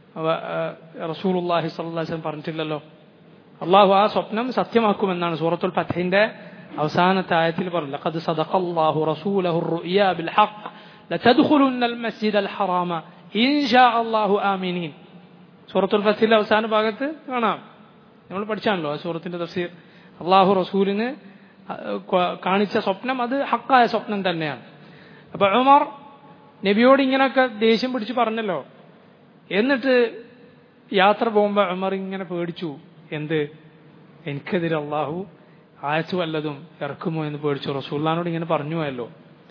റസൂലുല്ലാഹി സ്വല്ലാസ്ലം പറഞ്ഞിട്ടില്ലല്ലോ അള്ളാഹു ആ സ്വപ്നം സത്യമാക്കുമെന്നാണ് സൂറത്തുൽ ഫത്തിന്റെ അവസാനത്തെ ആയത്തിൽ പറഞ്ഞു ലഖദ് സദഖല്ലാഹു റസൂലഹു الرؤيا بالحق لتدخلن المسجد الحرام إن شاء الله آمنين സൂറത്തുൽ ഫത്തിലെ അവസാന ഭാഗത്ത് കാണാം നമ്മൾ പഠിച്ചാണല്ലോ ആ സൂറത്തിന്റെ തഫ്സീർ അള്ളാഹു റസൂലിന് കാണിച്ച സ്വപ്നം അത് ഹക്കായ സ്വപ്നം തന്നെയാണ് അപ്പൊ ഉമർ നബിയോട് ഇങ്ങനെയൊക്കെ ദേഷ്യം പിടിച്ച് പറഞ്ഞല്ലോ എന്നിട്ട് യാത്ര പോകുമ്പോൾ ഉമർ ഇങ്ങനെ പേടിച്ചു എന്ത് എനിക്കെതിരെ അള്ളാഹു ആയച്ചു വല്ലതും ഇറക്കുമോ എന്ന് പേടിച്ചു റസൂല്ലാനോട് ഇങ്ങനെ പറഞ്ഞു പോയല്ലോ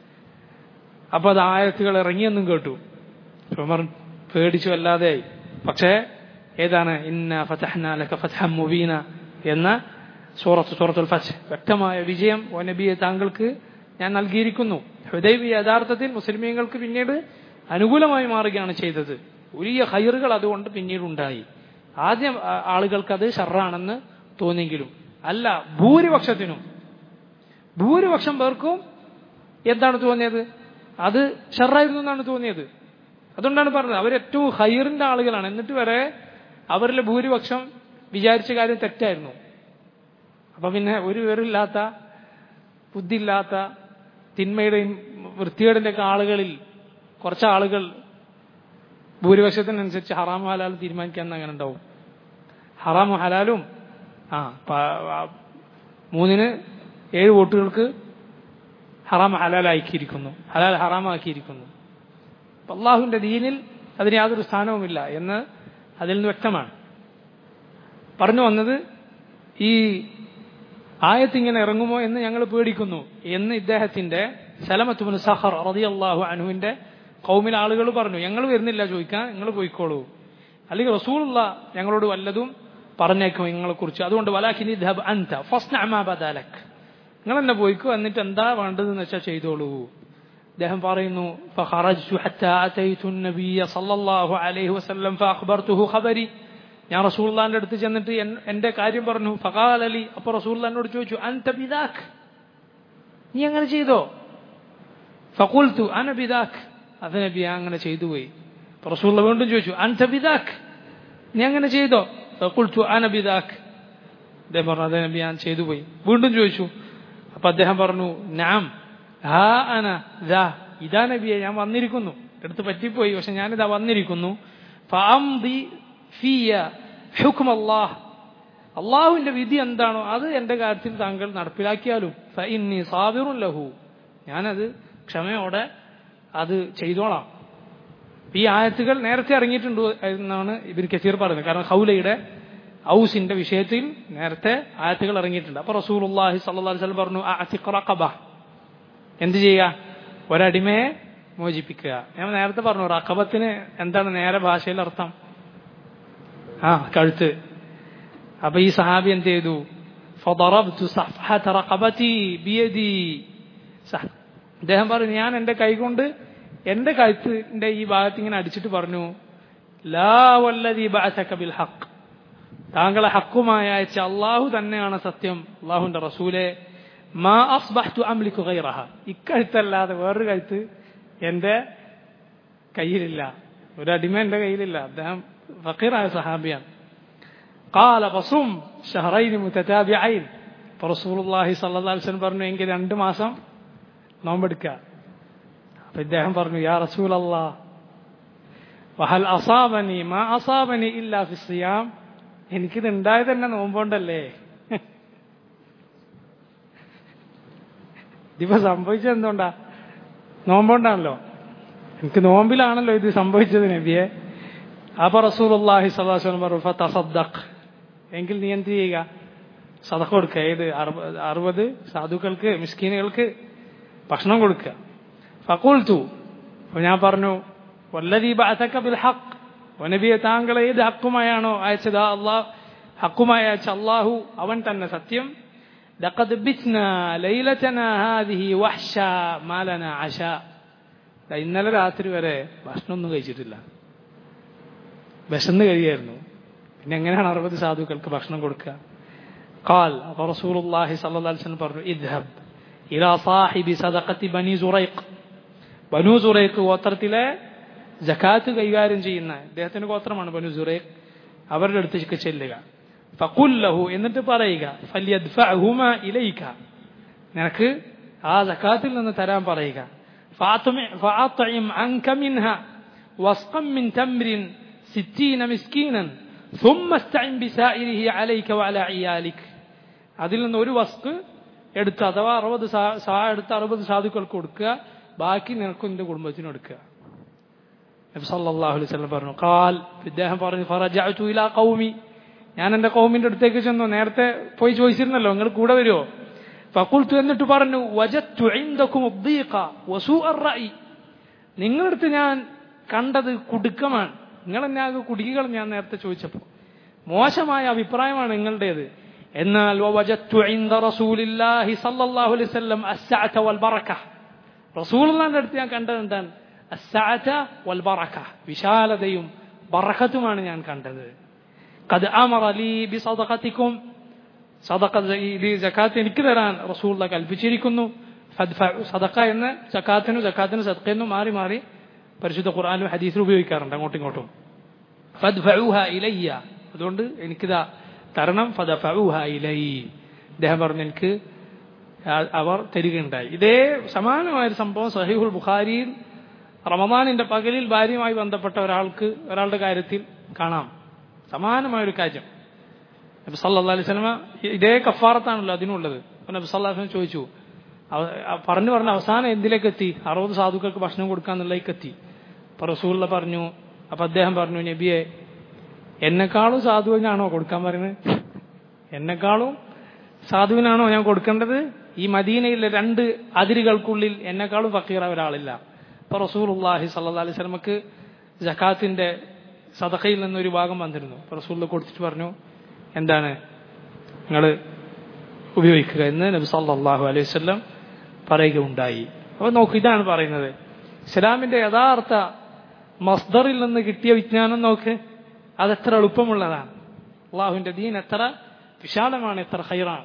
അപ്പൊ അത് ആയത്തുകൾ ഇറങ്ങിയെന്നും കേട്ടു ഉമർ പേടിച്ചു അല്ലാതെയായി പക്ഷേ ഏതാണ് ഇന്ന ഫതഹ്നാലക ഫതഹം മുബീന എന്ന സൂറത്ത് സൂറത്തുൽ ഫച്ച് വ്യക്തമായ വിജയം ഓ നബിയെ താങ്കൾക്ക് ഞാൻ നൽകിയിരിക്കുന്നു ഹുദൈബി യഥാർത്ഥത്തിൽ മുസ്ലിമീങ്ങൾക്ക് പിന്നീട് അനുകൂലമായി മാറുകയാണ് ചെയ്തത് വലിയ ഹൈറുകൾ അതുകൊണ്ട് പിന്നീട് ഉണ്ടായി ആദ്യം ആളുകൾക്ക് അത് ഷറാണെന്ന് തോന്നിയെങ്കിലും അല്ല ഭൂരിപക്ഷത്തിനും ഭൂരിപക്ഷം പേർക്കും എന്താണ് തോന്നിയത് അത് ഷറായിരുന്നു എന്നാണ് തോന്നിയത് അതുകൊണ്ടാണ് പറഞ്ഞത് അവർ ഏറ്റവും ഹൈറിന്റെ ആളുകളാണ് എന്നിട്ട് വരെ അവരിലെ ഭൂരിപക്ഷം വിചാരിച്ച കാര്യം തെറ്റായിരുന്നു അപ്പൊ പിന്നെ ഒരു വിവരമില്ലാത്ത ബുദ്ധിയില്ലാത്ത തിന്മയുടെയും വൃത്തികേടിന്റെ ഒക്കെ ആളുകളിൽ കുറച്ച് ആളുകൾ ഭൂരിപക്ഷത്തിനനുസരിച്ച് ഹറാം ഹലാൽ തീരുമാനിക്കാൻ അങ്ങനെ ഉണ്ടാവും ഹറാം ഹലാലും ആ മൂന്നിന് ഏഴ് വോട്ടുകൾക്ക് ഹറാം ഹലാലാക്കിയിരിക്കുന്നു ഹലാൽ ഹറാമാക്കിയിരിക്കുന്നു അള്ളാഹുവിന്റെ ദീനിൽ അതിന് യാതൊരു സ്ഥാനവുമില്ല എന്ന് അതിൽ നിന്ന് വ്യക്തമാണ് പറഞ്ഞു വന്നത് ഈ ആയത്തിങ്ങനെ ഇറങ്ങുമോ എന്ന് ഞങ്ങൾ പേടിക്കുന്നു എന്ന് ഇദ്ദേഹത്തിന്റെ സലമത്തുബിന് സഹർ റതിയല്ലാഹു അനുവിന്റെ കൗമിൽ ആളുകൾ പറഞ്ഞു ഞങ്ങൾ വരുന്നില്ല ചോദിക്കാൻ നിങ്ങൾ പോയിക്കോളൂ അല്ലെങ്കിൽ റസൂലുള്ള ഞങ്ങളോട് വല്ലതും പറഞ്ഞേക്കും നിങ്ങളെ കുറിച്ച് അതുകൊണ്ട് വലാഖിനി ധബ് അൻത ഫസ്നഅമാബദാലക് നിങ്ങൾ എന്നെ പോയിക്കോ എന്നിട്ട് എന്താ വേണ്ടതെന്ന് വെച്ചാൽ ചെയ്തോളൂ അദ്ദേഹം പറയുന്നു فخرجت حتى أتيت النبي صلى الله عليه وسلم فأخبرته خبري ഞാൻ റസൂള്ളാന്റെ അടുത്ത് ചെന്നിട്ട് എന്റെ കാര്യം പറഞ്ഞു ഫഖാൽ അലി അപ്പൊ റസൂള്ള എന്നോട് ചോദിച്ചു അൻത ബിദാഖ് നീ അങ്ങനെ ചെയ്തോ ഫഖുൽതു അന ബിദാഖ് അത് നബി അങ്ങനെ ചെയ്തു പോയി റസൂള്ള വീണ്ടും ചോദിച്ചു അൻത ബിദാഖ് നീ അങ്ങനെ ചെയ്തോ ഫഖുൽതു അന ബിദാഖ് അദ്ദേഹം പറഞ്ഞു അതെ നബി ഞാൻ ചെയ്തു പോയി വീണ്ടും ചോദിച്ചു അപ്പൊ അദ്ദേഹം പറഞ്ഞു നാം ഹാ അന ദാ ഇതാ നബിയെ ഞാൻ വന്നിരിക്കുന്നു എടുത്ത് പറ്റിപ്പോയി പക്ഷെ ഞാനിതാ വന്നിരിക്കുന്നു ഫഅംദി ഫിയ ഹുക്ം അല്ലാഹ് അള്ളാഹുവിന്റെ വിധി എന്താണോ അത് എന്റെ കാര്യത്തിൽ താങ്കൾ നടപ്പിലാക്കിയാലും ഫഇന്നി സാബിറുൻ ലഹു ഞാനത് ക്ഷമയോടെ അത് ചെയ്തോളാം ഈ ആയത്തുകൾ നേരത്തെ ഇറങ്ങിയിട്ടുണ്ട് എന്നാണ് ഇബിൻ കസീർ പറയുന്നത് കാരണം ഹൗലയുടെ ഔസിന്റെ വിഷയത്തിൽ നേരത്തെ ആയത്തുകൾ ഇറങ്ങിയിട്ടുണ്ട് അപ്പൊ റസൂലുള്ളാഹി സ്വല്ലല്ലാഹു അലൈഹി വസല്ലം പറഞ്ഞു അഅതിഖ് റഖബ എന്ത് ചെയ്യുക ഒരടിമയെ മോചിപ്പിക്കുക ഞാൻ നേരത്തെ പറഞ്ഞു റഖബത്തിന് എന്താണ് നേരെ ഭാഷയിൽ അർത്ഥം ആ കഴുത്ത് അപ്പൊ ഈ സഹാബി എന്ത് ചെയ്തു فضربت صفحة رقبتي بيدي അദ്ദേഹം പറഞ്ഞു ഞാൻ എന്റെ കൈകൊണ്ട് എന്റെ കഴുത്തിന്റെ ഈ ഭാഗത്ത് ഇങ്ങനെ അടിച്ചിട്ട് പറഞ്ഞു ലാ വല്ലതി ബഅസക ബിൽ ഹഖ് താങ്കളെ ഹക്കുമായി അയച്ച അള്ളാഹു തന്നെയാണ് സത്യം അള്ളാഹുന്റെ റസൂലെ മാ അസ്ബഹ്തു അംലിക്കു ഗൈറഹ ഇക്കഴുത്തല്ലാതെ വേറൊരു കഴുത്ത് എന്റെ കയ്യിലില്ല ഒരു അടിമ എന്റെ കയ്യിലില്ല അദ്ദേഹം ഫക്കീറായ സഹാബിയാണ് قال فصم شهرين متتابعين فرسول الله صلى الله عليه وسلم പറഞ്ഞു എങ്കിൽ രണ്ട് മാസം നോമ്പെടുക്കുക അപ്പൊ ഇദ്ദേഹം പറഞ്ഞു യാ റസൂൽ അല്ലാ വഹൽ അസാബനി മാ അസാബനി ഇല്ലാ ഫി സിയാം എനിക്കിത് ഉണ്ടായത് തന്നെ നോമ്പോണ്ടല്ലേ ഇതിപ്പോ സംഭവിച്ചത് എന്തുകൊണ്ടാ നോമ്പോണ്ടാണല്ലോ എനിക്ക് നോമ്പിലാണല്ലോ ഇത് സംഭവിച്ചത് നബിയെ അപ്പൊ റസൂലുള്ളാഹി സ്വല്ലല്ലാഹു അലൈഹി വസല്ലം പറഞ്ഞു ഫതസദ്ദഖ് എങ്കിൽ നീ എന്ത് ചെയ്യുക സദഖ കൊടുക്കുക ഏത് അറുപത് സാധുക്കൾക്ക് മിസ്കീനുകൾക്ക് ഭക്ഷണം കൊടുക്കുക ഫക്കൂൽത്തു അപ്പോൾ ഞാൻ പറഞ്ഞു വല്ലതീ ബഅതക ബിൽ ഹഖ് വനബിയെ താങ്കൾ ഏത് ഹക്കുമായാണോ അയച്ചത് ആ അള്ളാഹ് ഹക്കുമായി അയച്ച അള്ളാഹു അവൻ തന്നെ സത്യം لقد بتنا ليلتنا هذه وحشا ما لنا عشاء ദാ ഇന്നലെ രാത്രി വരെ ഭക്ഷണമൊന്നും കഴിച്ചിട്ടില്ല വിശന്ന് കഴിയായിരുന്നു പിന്നെ എങ്ങനെയാണ് അറുപത് സാധുക്കൾക്ക് ഭക്ഷണം കൊടുക്കുക قال അപ്പോൾ റസൂലുള്ളാഹി സ്വല്ലല്ലാഹു അലൈഹി വസല്ലം പറഞ്ഞു ഇദ്ഹബ് ഇലാ സാഹിബി സദഖത്തി ബനി സുറൈഖ് ബനു സുറൈഖ് ഗോത്രത്തിലെ ജക്കാത്ത് കൈകാര്യം ചെയ്യുന്ന അദ്ദേഹത്തിന്റെ ഗോത്രമാണ് ബനു സുറൈഖ് അവരുടെ അടുത്തേക്ക് ചെല്ലുക ഫഖുല്ലഹു എന്നിട്ട് പറയുക ഫല്യദ്ഫഅഹുമ ഇലൈക നിനക്ക് ആ സക്കാത്തിൽ നിന്ന് തരാൻ പറയുക فأطعم عنك منها واسقا من تمر ستين مسكينا ثم استعن بسائره عليك وعلى عيالك അതിൽ നിന്ന് ഒരു വസ്ക് എടുത്ത് അഥവാ അറുപത് സാ എടുത്ത് അറുപത് സാധുക്കൾക്ക് കൊടുക്കുക ബാക്കി നിനക്കും നിന്റെ കുടുംബത്തിനും എടുക്കുക നബി സല്ലല്ലാഹു അലൈഹി വസല്ലം പറഞ്ഞു ഖാൽ ഇദ്ദേഹം പറഞ്ഞു ഫറജഅതു ഇലാ ഖൗമി ഞാൻ എൻ്റെ കൗമിന്റെ അടുത്തേക്ക് ചെന്നു നേരത്തെ പോയി ചോദിച്ചിരുന്നല്ലോ നിങ്ങൾ കൂടെ വരുമോ ഫക്കുൽത്തു എന്നിട്ട് പറഞ്ഞു വജത്തു ഇൻദകും ഉദ്ദീഖ വസൂഅ റഅയി നിങ്ങളടുത്ത് ഞാൻ കണ്ടത് കുടുക്കമാണ് നിങ്ങൾ എന്നെ ആകെ കുടുക്കികൾ ഞാൻ നേരത്തെ ചോദിച്ചപ്പോൾ മോശമായ അഭിപ്രായമാണ് നിങ്ങളുടേത് എന്നാൽ വജത്തു ഇൻദ റസൂലില്ലാഹി സല്ലല്ലാഹു അലൈഹി വസല്ലം അസ്സഅത വൽ ബറക റസൂലുള്ളാഹിന്റെ അടുത്ത് ഞാൻ കണ്ടത് എന്താണ് അസ്സഅത വൽ ബറക വിശാലതയും ബറക്കത്തുമാണ് ഞാൻ കണ്ടത് قد أمر لي بصدقتكم സദക്ക ഈ ജക്കാത്ത് എനിക്ക് തരാൻ റസൂള്ള കൽപ്പിച്ചിരിക്കുന്നു സദക്ക എന്ന് ജക്കാത്തിനും ജക്കാത്തിനും സദക്കെന്നും മാറി മാറി പരിശുദ്ധ ഖുർആാനും ഹദീസിൽ ഉപയോഗിക്കാറുണ്ട് അങ്ങോട്ടും ഇങ്ങോട്ടും ഫദ്ഫഊഹ ഇലയ്യ അതുകൊണ്ട് എനിക്കിതാ തരണം ഫദഫഊഹ ഇലൈ അദ്ദേഹം പറഞ്ഞു എനിക്ക് അവർ തരികയുണ്ടായി ഇതേ സമാനമായ ഒരു സംഭവം സഹീഹുൽ ബുഖാരിയിൽ റമദാനിന്റെ പകലിൽ ഭാര്യയുമായി ബന്ധപ്പെട്ട ഒരാൾക്ക് ഒരാളുടെ കാര്യത്തിൽ കാണാം സമാനമായ ഒരു കാര്യം നബി സല്ലാ അലൈഹി സ്വലമ ഇതേ കഫാറത്താണല്ലോ അതിനുള്ളത് അപ്പൊ നബി സല്ലാ വസ്ലം ചോദിച്ചു പറഞ്ഞു പറഞ്ഞ അവസാനം എന്തിലേക്ക് എത്തി അറുപത് സാധുക്കൾക്ക് ഭക്ഷണം കൊടുക്കാന്നുള്ളതിലേക്ക് എത്തി അപ്പൊ റസൂള്ള പറഞ്ഞു അപ്പൊ അദ്ദേഹം പറഞ്ഞു നബിയെ എന്നെക്കാളും സാധുവിനാണോ കൊടുക്കാൻ പറയുന്നത് എന്നെക്കാളും സാധുവിനാണോ ഞാൻ കൊടുക്കേണ്ടത് ഈ മദീനയിലെ രണ്ട് അതിരുകൾക്കുള്ളിൽ എന്നെക്കാളും ഫക്കീറ ഒരാളില്ല അപ്പൊ റസൂൽ അള്ളാഹി സല്ലാ അലൈഹി സ്വലമക്ക് ജക്കാത്തിന്റെ സദഖയിൽ നിന്നൊരു ഭാഗം വന്നിരുന്നു അപ്പൊ റസൂൽ കൊടുത്തിട്ട് പറഞ്ഞു എന്താണ് നിങ്ങൾ ഉപയോഗിക്കുക എന്ന് നബി സല്ലാഹു അലൈഹി വല്ലം പറയുകയുണ്ടായി അപ്പോൾ നോക്കൂ ഇതാണ് പറയുന്നത് ഇസ്ലാമിന്റെ യഥാർത്ഥ മസ്ദറിൽ നിന്ന് കിട്ടിയ വിജ്ഞാനം നോക്ക് അതെത്ര എളുപ്പമുള്ളതാണ് അള്ളാഹുവിന്റെ ദീൻ എത്ര വിശാലമാണ് എത്ര ഹൈറാണ്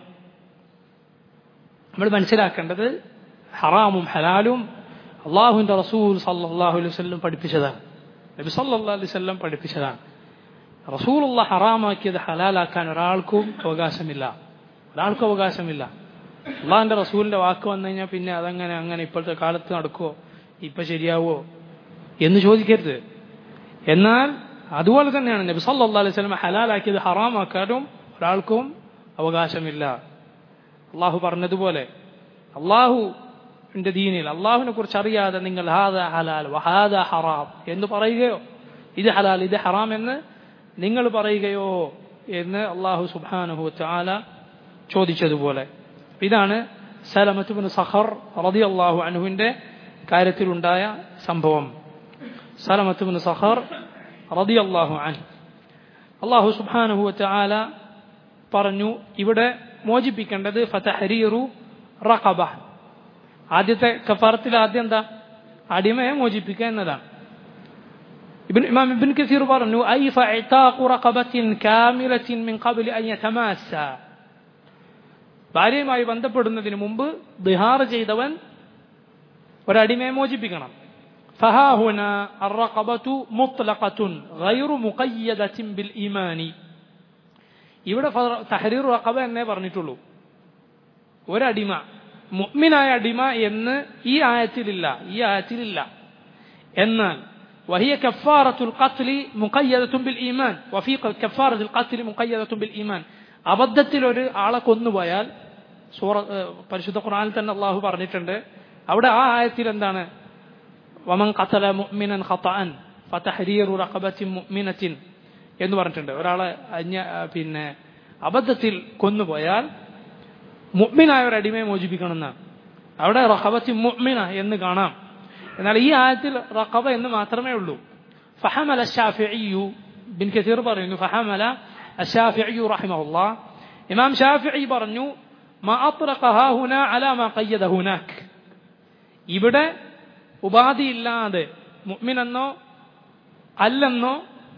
നമ്മൾ മനസ്സിലാക്കേണ്ടത് ഹറാമും ഹലാലും അള്ളാഹുവിന്റെ റസൂൽ സല്ലാഹു അലൈഹി വല്ലം പഠിപ്പിച്ചതാണ് നബി സല്ലാ അലൈഹി വല്ലം പഠിപ്പിച്ചതാണ് റസൂലുള്ള ഹറാമാക്കിയത് ഹലാലാക്കാൻ ഒരാൾക്കും അവകാശമില്ല ഒരാൾക്കും അവകാശമില്ല അള്ളാഹിന്റെ റസൂലിന്റെ വാക്ക് വന്നു കഴിഞ്ഞാൽ പിന്നെ അതങ്ങനെ അങ്ങനെ ഇപ്പോഴത്തെ കാലത്ത് നടക്കുമോ ഇപ്പൊ ശരിയാവോ എന്ന് ചോദിക്കരുത് എന്നാൽ അതുപോലെ തന്നെയാണ് നബി സല്ലാ അലൈഹി സ്വലം ഹലാലാക്കിയത് ഹറാമാക്കാനും ഒരാൾക്കും അവകാശമില്ല അള്ളാഹു പറഞ്ഞതുപോലെ അള്ളാഹു ദീനിൽ അള്ളാഹുവിനെ കുറിച്ച് അറിയാതെ നിങ്ങൾ ഹാദ ഹലാൽ വഹാദ ഹറാം എന്ന് പറയുകയോ ഇത് ഹലാൽ ഇത് ഹറാം എന്ന് നിങ്ങൾ പറയുകയോ എന്ന് അള്ളാഹു സുബാനുഹു ചാല ചോദിച്ചതുപോലെ ഇതാണ് സലമത്തുബിൻ സഹർ റതി അള്ളാഹു അനുവിന്റെ കാര്യത്തിലുണ്ടായ സംഭവം സലമത്തുബിൻ സഹർ റതി അള്ളാഹു അൻ അള്ളാഹു സുബാനുഹു ചാല പറഞ്ഞു ഇവിടെ മോചിപ്പിക്കേണ്ടത് ഫതഹരീറു റഖബ ആദ്യത്തെ കഫാറത്തിൽ ആദ്യം എന്താ അടിമയെ മോചിപ്പിക്കുക എന്നതാണ് ابن إمام ابن كثير പറഞ്ഞു أي فاعتاق رقبة كاملة من قبل أن يتماسى ഭാര്യയുമായി ബന്ധപ്പെടുന്നതിന് മുമ്പ് ദിഹാർ ചെയ്തവൻ ഒരടിമയെ മോചിപ്പിക്കണം فها هنا الرقبة مطلقة غير مقيدة بالإيمان ഇവിടെ തഹരീർ റഖബ എന്നേ പറഞ്ഞിട്ടുള്ളൂ ഒരടിമ മുഅ്മിനായ അടിമ എന്ന് ഈ ആയത്തിലില്ല ഈ ആയത്തിലില്ല എന്നാൽ وهي كفارة القتل مقيدة بالإيمان وفي كفارة القتل مقيدة بالإيمان അബദ്ധത്തിൽ ഒരു ആളെ കൊന്നുപോയാൽ സൂറ പരിശുദ്ധ ഖുർആനിൽ തന്നെ അള്ളാഹു പറഞ്ഞിട്ടുണ്ട് അവിടെ ആ ആയത്തിൽ എന്താണ് വമൻ ഖതല മുഅ്മിനൻ ഖതഅൻ ഫതഹരീറു റഖബത്തിൻ മുഅ്മിനത്തിൻ എന്ന് പറഞ്ഞിട്ടുണ്ട് ഒരാളെ അന്യ പിന്നെ അബദ്ധത്തിൽ കൊന്നുപോയാൽ മുഅ്മിനായ ഒരു അടിമയെ മോചിപ്പിക്കണമെന്നാണ് അവിടെ റഹബത്തി മുഅ്മിന എന്ന് കാണാം എന്നാൽ ഈ ആയത്തിൽ റഖബ എന്ന് മാത്രമേ ഉള്ളൂ ഫഹമല ഷാഫിഇയു ബിൻ കസീർ പറയുന്നു ഫഹമല അഷാഫിഇയു റഹിമഹുല്ലാ ഇമാം ഷാഫിഇ പറഞ്ഞു മാ അത്റഖഹ ഹുന അലാ മാ ഖയ്യദ ഹുനാക് ഇവിടെ ഉപാധിയില്ലാതെ മുഅ്മിനെന്നോ അല്ലെന്നോ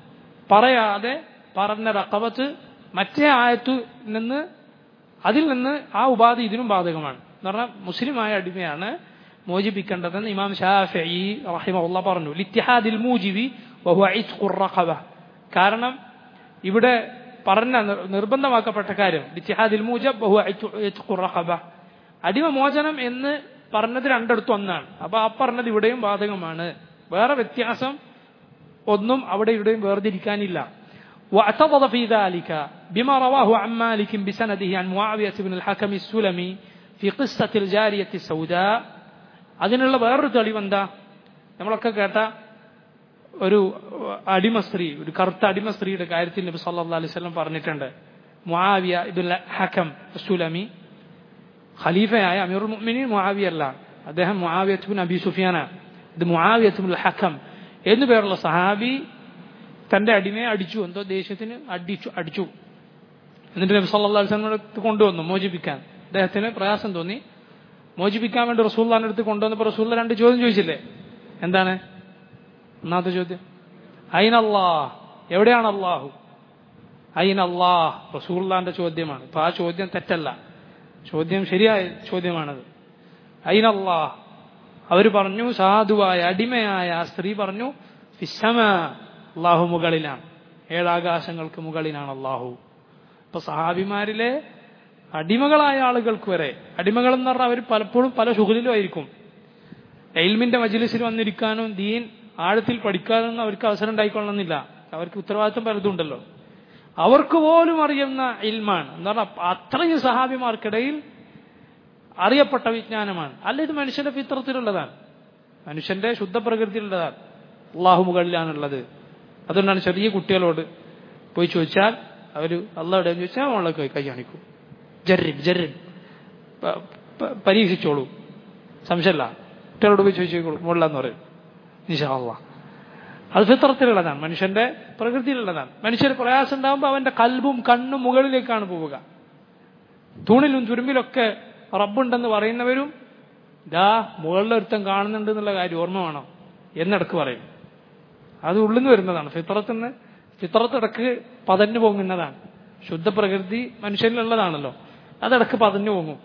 പറയാതെ പറഞ്ഞ റഖബത്ത് മറ്റേ ആയത്തു നിന്ന് അതിൽ നിന്ന് ആ ഉപാധി ഇതിനും ബാധകമാണ് എന്ന് പറഞ്ഞാൽ മുസ്ലിമായ അടിമയാണ് മോചിപ്പിക്കേണ്ടതെന്ന് ഇമാം ഷാഫി റഹിമഹുല്ല പറഞ്ഞു ലിത്തിഹാദിൽ മൂജിബി വഹുവ ഇത്ഖുർ റഖബ കാരണം ഇവിടെ പറഞ്ഞ നിർ- നിർബന്ധമാക്കപ്പെട്ട കാര്യം ലിത്തിഹാദിൽ മൂജബ് വഹുവ ഇത്ഖുർ റഖബ അടിമ മോചനം എന്ന് പറഞ്ഞത് രണ്ടിടത്തും ഒന്നാണ് അപ്പൊ ആ പറഞ്ഞത് ഇവിടെയും ബാധകമാണ് വേറെ വ്യത്യാസം ഒന്നും അവിടെ ഇവിടെയും വേർതിരിക്കാനില്ല واعتضد في ذلك بما رواه عن مالك بسنده عن معاوية بن الحكم السلمي في قصة الجارية السوداء അതിനുള്ള വേറൊരു തെളിവെന്താ നമ്മളൊക്കെ കേട്ട ഒരു അടിമ സ്ത്രീ ഒരു കറുത്ത അടിമ സ്ത്രീയുടെ കാര്യത്തിൽ നബി സല്ലല്ലാഹു അലൈഹി വസല്ലം പറഞ്ഞിട്ടുണ്ട് മുആവിയ ഇബ്നുൽ ഹക്കം സുലമി ഖലീഫയായ അമീറുൽ മുഅ്മിനീൻ മുആവിയ അല്ല അദ്ദേഹം മുആവിയത്ത് ബിൻ അബി സുഫിയാന ഇത് മുആവിയത്ത് ബിൻ ഹക്കം എന്നു പേരുള്ള സഹാബി തന്റെ അടിമയെ അടിച്ചു എന്തോ ദേഷ്യത്തിന് അടിച്ചു അടിച്ചു എന്നിട്ട് നബി സല്ലല്ലാഹു അലൈഹി വസല്ലം അടുത്ത് കൊണ്ടുവന്നു മോചിപ്പിക്കാൻ അദ്ദേഹത്തിന് പ്രയാസം തോന്നി മോചിപ്പിക്കാൻ വേണ്ടി റസൂല്ലാന്റെ അടുത്ത് കൊണ്ടുവന്നപ്പോൾ റസൂല്ല രണ്ട് ചോദ്യം ചോദിച്ചില്ലേ എന്താണ് ഒന്നാമത്തെ ചോദ്യം അയിനല്ലാ എവിടെയാണ് അള്ളാഹു അയിനല്ലാ റസൂല്ലാന്റെ ചോദ്യമാണ് ഇപ്പൊ ആ ചോദ്യം തെറ്റല്ല ചോദ്യം ശരിയായ ചോദ്യമാണത് അയിനല്ലാ അവർ പറഞ്ഞു സാധുവായ അടിമയായ ആ സ്ത്രീ പറഞ്ഞു ഫിസമ അള്ളാഹു മുകളിലാണ് ഏഴാകാശങ്ങൾക്ക് മുകളിലാണ് അള്ളാഹു ഇപ്പൊ സഹാബിമാരിലെ അടിമകളായ ആളുകൾക്ക് വരെ അടിമകൾ എന്ന് പറഞ്ഞാൽ അവർ പലപ്പോഴും പല ശുഹലിലും ആയിരിക്കും എൽമിന്റെ മജിലിസിൽ വന്നിരിക്കാനും ദീൻ ആഴത്തിൽ പഠിക്കാനൊന്നും അവർക്ക് അവസരം ഉണ്ടായിക്കൊള്ളണമെന്നില്ല അവർക്ക് ഉത്തരവാദിത്വം പലതുണ്ടല്ലോ അവർക്ക് പോലും അറിയുന്ന ഇൽമാണ് എന്ന് പറഞ്ഞാൽ അത്രയും സഹാബിമാർക്കിടയിൽ അറിയപ്പെട്ട വിജ്ഞാനമാണ് അല്ല ഇത് മനുഷ്യന്റെ ഫിത്രത്തിലുള്ളതാണ് മനുഷ്യന്റെ ശുദ്ധ പ്രകൃതിയിലുള്ളതാണ് അള്ളാഹു മുകളിലാണുള്ളത് അതുകൊണ്ടാണ് ചെറിയ കുട്ടികളോട് പോയി ചോദിച്ചാൽ അവര് അള്ളാഹുടെ ചോദിച്ചാൽ മോളെ കൈ കൈ കാണിക്കും ജറിൻ ജറിൻ പ- പ- പരീക്ഷിച്ചോളൂ സംശയമല്ല കുട്ടികളോട് പോയി ചോദിച്ചോളൂ മുകളിലെന്ന് പറയും നിശാ അള്ളാഹ് അത് ഫിത്രത്തിലുള്ളതാണ് മനുഷ്യന്റെ പ്രകൃതിയിലുള്ളതാണ് മനുഷ്യന് പ്രയാസം ഉണ്ടാകുമ്പോൾ അവന്റെ കൽബും കണ്ണും മുകളിലേക്കാണ് പോവുക തൂണിലും തുരുമ്പിലൊക്കെ റബ്ബുണ്ടെന്ന് പറയുന്നവരും ഇതാ മുകളിലൊരുത്തം കാണുന്നുണ്ട് എന്നുള്ള കാര്യം ഓർമ്മ വേണം എന്നിടക്ക് പറയും അത് ഉള്ളിൽ നിന്ന് വരുന്നതാണ് ഫിത്രത്തിന് ഫിത്രത്തിടക്ക് പതഞ്ഞു പൊങ്ങുന്നതാണ് ശുദ്ധ പ്രകൃതി മനുഷ്യനിലുള്ളതാണല്ലോ അതിടക്ക് പതഞ്ഞു പൊങ്ങും